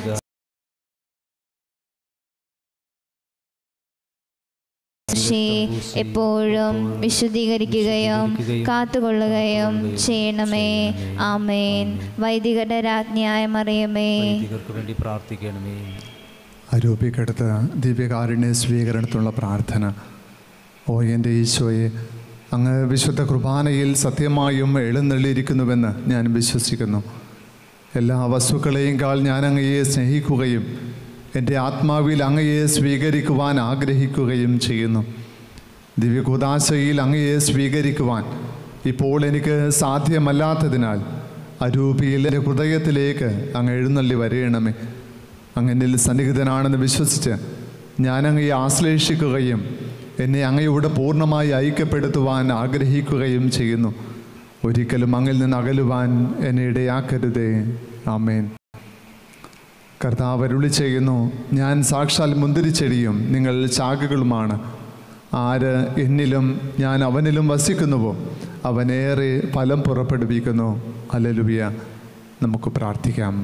Speaker 2: എപ്പോഴും വിശുദ്ധീകരിക്കുകയും കാത്തുകൊള്ളുകയും ചെയ്യണമേ ആമേൻ വൈദികരുടെ രാജ്ഞിയായ മറിയമേ
Speaker 3: വൈദികർക്ക് വേണ്ടി പ്രാർത്ഥിക്കണമേ
Speaker 4: ആരോപിക്കടുത്ത ദിവ്യകാരുണ്യ സ്വീകരണത്തിനുള്ള പ്രാർത്ഥന ഓ എൻ്റെ ഈശോയെ അങ്ങ് വിശുദ്ധ കുർബാനയിൽ സത്യമായും എഴുന്നള്ളിയിരിക്കുന്നുവെന്ന് ഞാൻ വിശ്വസിക്കുന്നു എല്ലാ വസ്തുക്കളെയും കാൾ ഞാൻ അങ്ങയെ സ്നേഹിക്കുകയും എൻ്റെ ആത്മാവിൽ അങ്ങയെ സ്വീകരിക്കുവാൻ ആഗ്രഹിക്കുകയും ചെയ്യുന്നു ദിവ്യകുദാശയിൽ അങ്ങയെ സ്വീകരിക്കുവാൻ ഇപ്പോൾ എനിക്ക് സാധ്യമല്ലാത്തതിനാൽ അരൂപിയിൽ എൻ്റെ ഹൃദയത്തിലേക്ക് അങ്ങ് എഴുന്നള്ളി വരയണമേ അങ്ങനിൽ സന്നിഹിതനാണെന്ന് വിശ്വസിച്ച് ഞാൻ അങ്ങയെ ആശ്ലേഷിക്കുകയും എന്നെ അങ്ങയോട് പൂർണ്ണമായി ഐക്യപ്പെടുത്തുവാൻ ആഗ്രഹിക്കുകയും ചെയ്യുന്നു ഒരിക്കലും അങ്ങിൽ നിന്ന് അകലുവാൻ എന്നെ ഇടയാക്കരുതേ ആമേൻ കർത്താവ് അരുളി ചെയ്യുന്നു ഞാൻ സാക്ഷാൽ മുന്തിരിച്ചെടിയും നിങ്ങൾ ശാഖകളുമാണ് ആര് എന്നിലും ഞാൻ അവനിലും വസിക്കുന്നുവോ അവനേറെ ഫലം പുറപ്പെടുവിക്കുന്നു അലലുവിയ നമുക്ക് പ്രാർത്ഥിക്കാം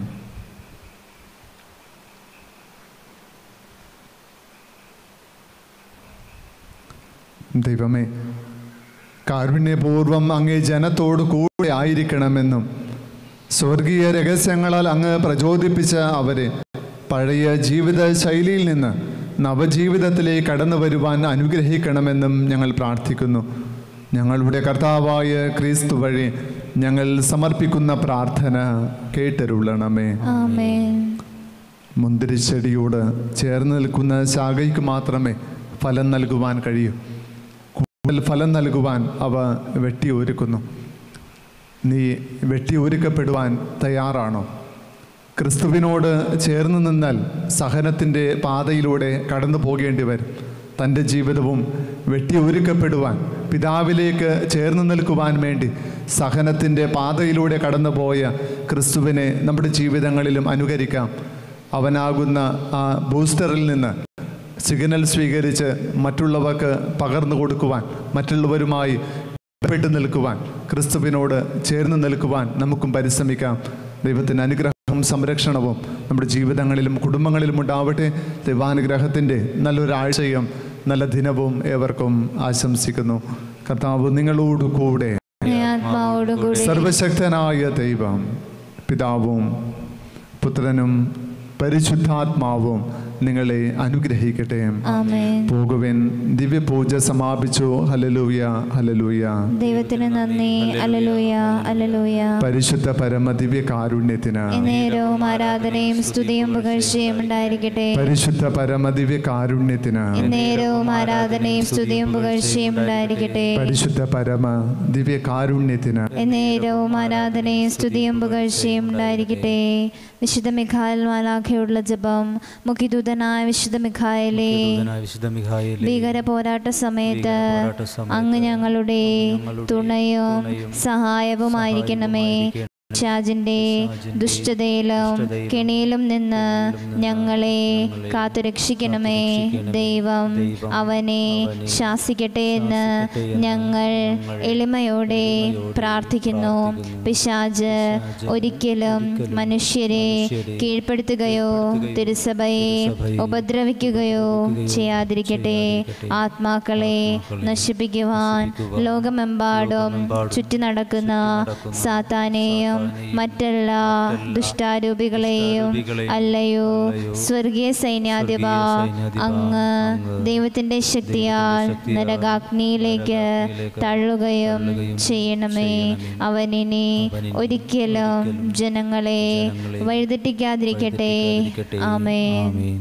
Speaker 4: ദൈവമേ കാരുണ്യപൂർവം അങ്ങേ ജനത്തോട് കൂടെ ആയിരിക്കണമെന്നും സ്വർഗീയ രഹസ്യങ്ങളാൽ അങ്ങ് പ്രചോദിപ്പിച്ച അവരെ പഴയ ജീവിത ശൈലിയിൽ നിന്ന് നവജീവിതത്തിലേക്ക് കടന്നു വരുവാൻ അനുഗ്രഹിക്കണമെന്നും ഞങ്ങൾ പ്രാർത്ഥിക്കുന്നു ഞങ്ങളുടെ കർത്താവായ ക്രിസ്തു വഴി ഞങ്ങൾ സമർപ്പിക്കുന്ന പ്രാർത്ഥന കേട്ടരുള്ളണമേ
Speaker 2: ആമേൻ
Speaker 4: മുന്തിരിച്ചെടിയോട് ചേർന്ന് നിൽക്കുന്ന ശാഖയ്ക്ക് മാത്രമേ ഫലം നൽകുവാൻ കഴിയൂ കൂടുതൽ ഫലം നൽകുവാൻ അവ വെട്ടിയൊരുക്കുന്നു നീ വെട്ടിയൊരുക്കപ്പെടുവാൻ തയ്യാറാണോ ക്രിസ്തുവിനോട് ചേർന്ന് നിന്നാൽ സഹനത്തിൻ്റെ പാതയിലൂടെ കടന്നു പോകേണ്ടി വരും തൻ്റെ ജീവിതവും വെട്ടിയൊരുക്കപ്പെടുവാൻ പിതാവിലേക്ക് ചേർന്ന് നിൽക്കുവാൻ വേണ്ടി സഹനത്തിൻ്റെ പാതയിലൂടെ കടന്നുപോയ ക്രിസ്തുവിനെ നമ്മുടെ ജീവിതങ്ങളിലും അനുകരിക്കാം അവനാകുന്ന ആ ബൂസ്റ്ററിൽ നിന്ന് സിഗ്നൽ സ്വീകരിച്ച് മറ്റുള്ളവർക്ക് പകർന്നു കൊടുക്കുവാൻ മറ്റുള്ളവരുമായി പെട്ടു നിൽക്കുവാൻ ക്രിസ്തുവിനോട് ചേർന്ന് നിൽക്കുവാൻ നമുക്കും പരിശ്രമിക്കാം ദൈവത്തിൻ്റെ അനുഗ്രഹവും സംരക്ഷണവും നമ്മുടെ ജീവിതങ്ങളിലും കുടുംബങ്ങളിലും ഉണ്ടാവട്ടെ ദൈവാനുഗ്രഹത്തിൻ്റെ നല്ലൊരാഴ്ചയും നല്ല ദിനവും ഏവർക്കും ആശംസിക്കുന്നു കർത്താവ് നിങ്ങളോട് കൂടെ
Speaker 2: അങ്ങേ ആത്മാവോട് ആത്മാവോടുകൂടി
Speaker 4: സർവശക്തനായ ദൈവം പിതാവും പുത്രനും പരിശുദ്ധാത്മാവും നിങ്ങളെ അനുഗ്രഹിക്കട്ടെ
Speaker 2: ആമേൻ
Speaker 4: പോകുവിൻ ദിവ്യപൂജ സമാപിച്ചു ഹലലൂയ ഹലലൂയ
Speaker 2: ദൈവത്തിന് നന്ദി അലലൂയ അലലൂയ
Speaker 4: പരിശുദ്ധ പരമ ദിവ്യ കാരുണ്യത്തിന്
Speaker 2: എന്നേരവും ആരാധനയും സ്തുതിയും പുകഴ്ചയും ഉണ്ടായിരിക്കട്ടെ
Speaker 4: പരിശുദ്ധ പരമ ദിവ്യ കാരുണ്യത്തിന്
Speaker 2: എന്നേരവും ആരാധനയും സ്തുതിയും പുകഴ്ചയും ഉണ്ടായിരിക്കട്ടെ
Speaker 4: പരിശുദ്ധ പരമ ദിവ്യ കാരുണ്യത്തിന്
Speaker 2: എന്നേരവും ആരാധനയും സ്തുതിയും പുകഴ്ചയും ഉണ്ടായിരിക്കട്ടെ വിശുദ്ധ മിഖായൽ മാലാഖയുള്ള ജപം മുഖ്യദൂതനായ വിശുദ്ധ മിഖായലെ
Speaker 3: ദൂതനായ വിശുദ്ധ മിഖായേലേ,
Speaker 2: ഭീകര പോരാട്ട സമയത്ത്
Speaker 3: പോരാട്ട സമയത്ത്
Speaker 2: അങ്ങ് ഞങ്ങളുടെ
Speaker 3: ഞങ്ങളുടെ
Speaker 2: തുണയും
Speaker 3: തുണയും
Speaker 2: സഹായവുമായിരിക്കണമേ
Speaker 3: സഹായവുമായിരിക്കണമേ.
Speaker 2: ഷാജിന്റെ
Speaker 3: പിശാചിന്റെ
Speaker 2: ദുഷ്ടതയിലും
Speaker 3: ദുഷ്ടതയിലും
Speaker 2: കെണിയിലും നിന്ന്
Speaker 3: നിന്ന്
Speaker 2: ഞങ്ങളെ
Speaker 3: ഞങ്ങളെ
Speaker 2: കാത്തുരക്ഷിക്കണമേ
Speaker 3: കാത്തുരക്ഷിക്കണമേ.
Speaker 2: ദൈവം
Speaker 3: ദൈവം
Speaker 2: അവനെ
Speaker 3: അവനെ
Speaker 2: ശാസിക്കട്ടെ എന്ന്
Speaker 3: ശാസിക്കട്ടെ എന്ന്
Speaker 2: ഞങ്ങൾ
Speaker 3: ഞങ്ങൾ
Speaker 2: എളിമയോടെ
Speaker 3: എളിമയോടെ
Speaker 2: പ്രാർത്ഥിക്കുന്നു
Speaker 3: പ്രാർത്ഥിക്കുന്നു.
Speaker 2: പിശാജ്
Speaker 3: പിശാച്
Speaker 2: ഒരിക്കലും
Speaker 3: ഒരിക്കലും
Speaker 2: മനുഷ്യരെ
Speaker 3: മനുഷ്യരെ
Speaker 2: കീഴ്പ്പെടുത്തുകയോ
Speaker 3: കീഴ്പ്പെടുത്തുകയോ
Speaker 2: തിരുസഭയെ
Speaker 3: തിരുസഭയെ
Speaker 2: ഉപദ്രവിക്കുകയോ
Speaker 3: ഉപദ്രവിക്കുകയോ
Speaker 2: ചെയ്യാതിരിക്കട്ടെ
Speaker 3: ചെയ്യാതിരിക്കട്ടെ.
Speaker 2: ആത്മാക്കളെ
Speaker 3: ആത്മാക്കളെ
Speaker 2: നശിപ്പിക്കുവാൻ
Speaker 3: നശിപ്പിക്കുവാൻ
Speaker 2: ലോകമെമ്പാടും
Speaker 3: ലോകമെമ്പാടും
Speaker 2: ചുറ്റി നടക്കുന്ന
Speaker 3: ചുറ്റിനടക്കുന്ന
Speaker 2: സാത്താനെയും
Speaker 3: സാത്താനെയും
Speaker 2: മറ്റെല്ലാ
Speaker 3: മറ്റെല്ലാ
Speaker 2: ദുഷ്ടാരൂപികളെയും
Speaker 3: ദുഷ്ടാരൂപികളെയും
Speaker 2: അല്ലയോ
Speaker 3: അല്ലയോ
Speaker 2: സ്വർഗീയ സൈന്യാധിപ
Speaker 3: സ്വർഗീയ സൈന്യാധിപ
Speaker 2: അങ്ങ്
Speaker 3: അങ്ങ്
Speaker 2: ദൈവത്തിന്റെ ശക്തിയാൽ
Speaker 3: ശക്തിയാൽ
Speaker 2: നരകാഗ്നിയിലേക്ക്
Speaker 3: നരകാഗ്നിയിലേക്ക്
Speaker 2: തള്ളുകയും
Speaker 3: തള്ളുകയും
Speaker 2: ചെയ്യണമേ
Speaker 3: ചെയ്യണമേ.
Speaker 2: അവനിനി
Speaker 3: അവനിനി
Speaker 2: ഒരിക്കലും
Speaker 3: ഒരിക്കലും
Speaker 2: ജനങ്ങളെ
Speaker 3: ജനങ്ങളെ
Speaker 2: വഴിതെറ്റിക്കാതിരിക്കട്ടെ
Speaker 3: വഴിതെറ്റിക്കാതിരിക്കട്ടെ.
Speaker 2: ആമേൻ
Speaker 3: ആമേൻ.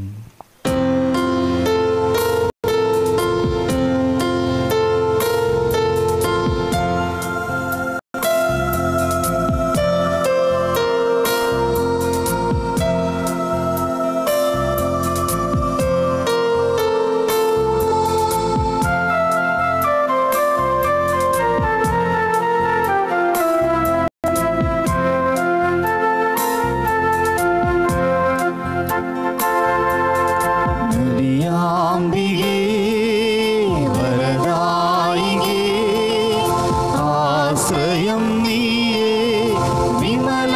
Speaker 1: മരിയാമ്പികേ വരദായികേ ആശ്രയം നീയേ വിമല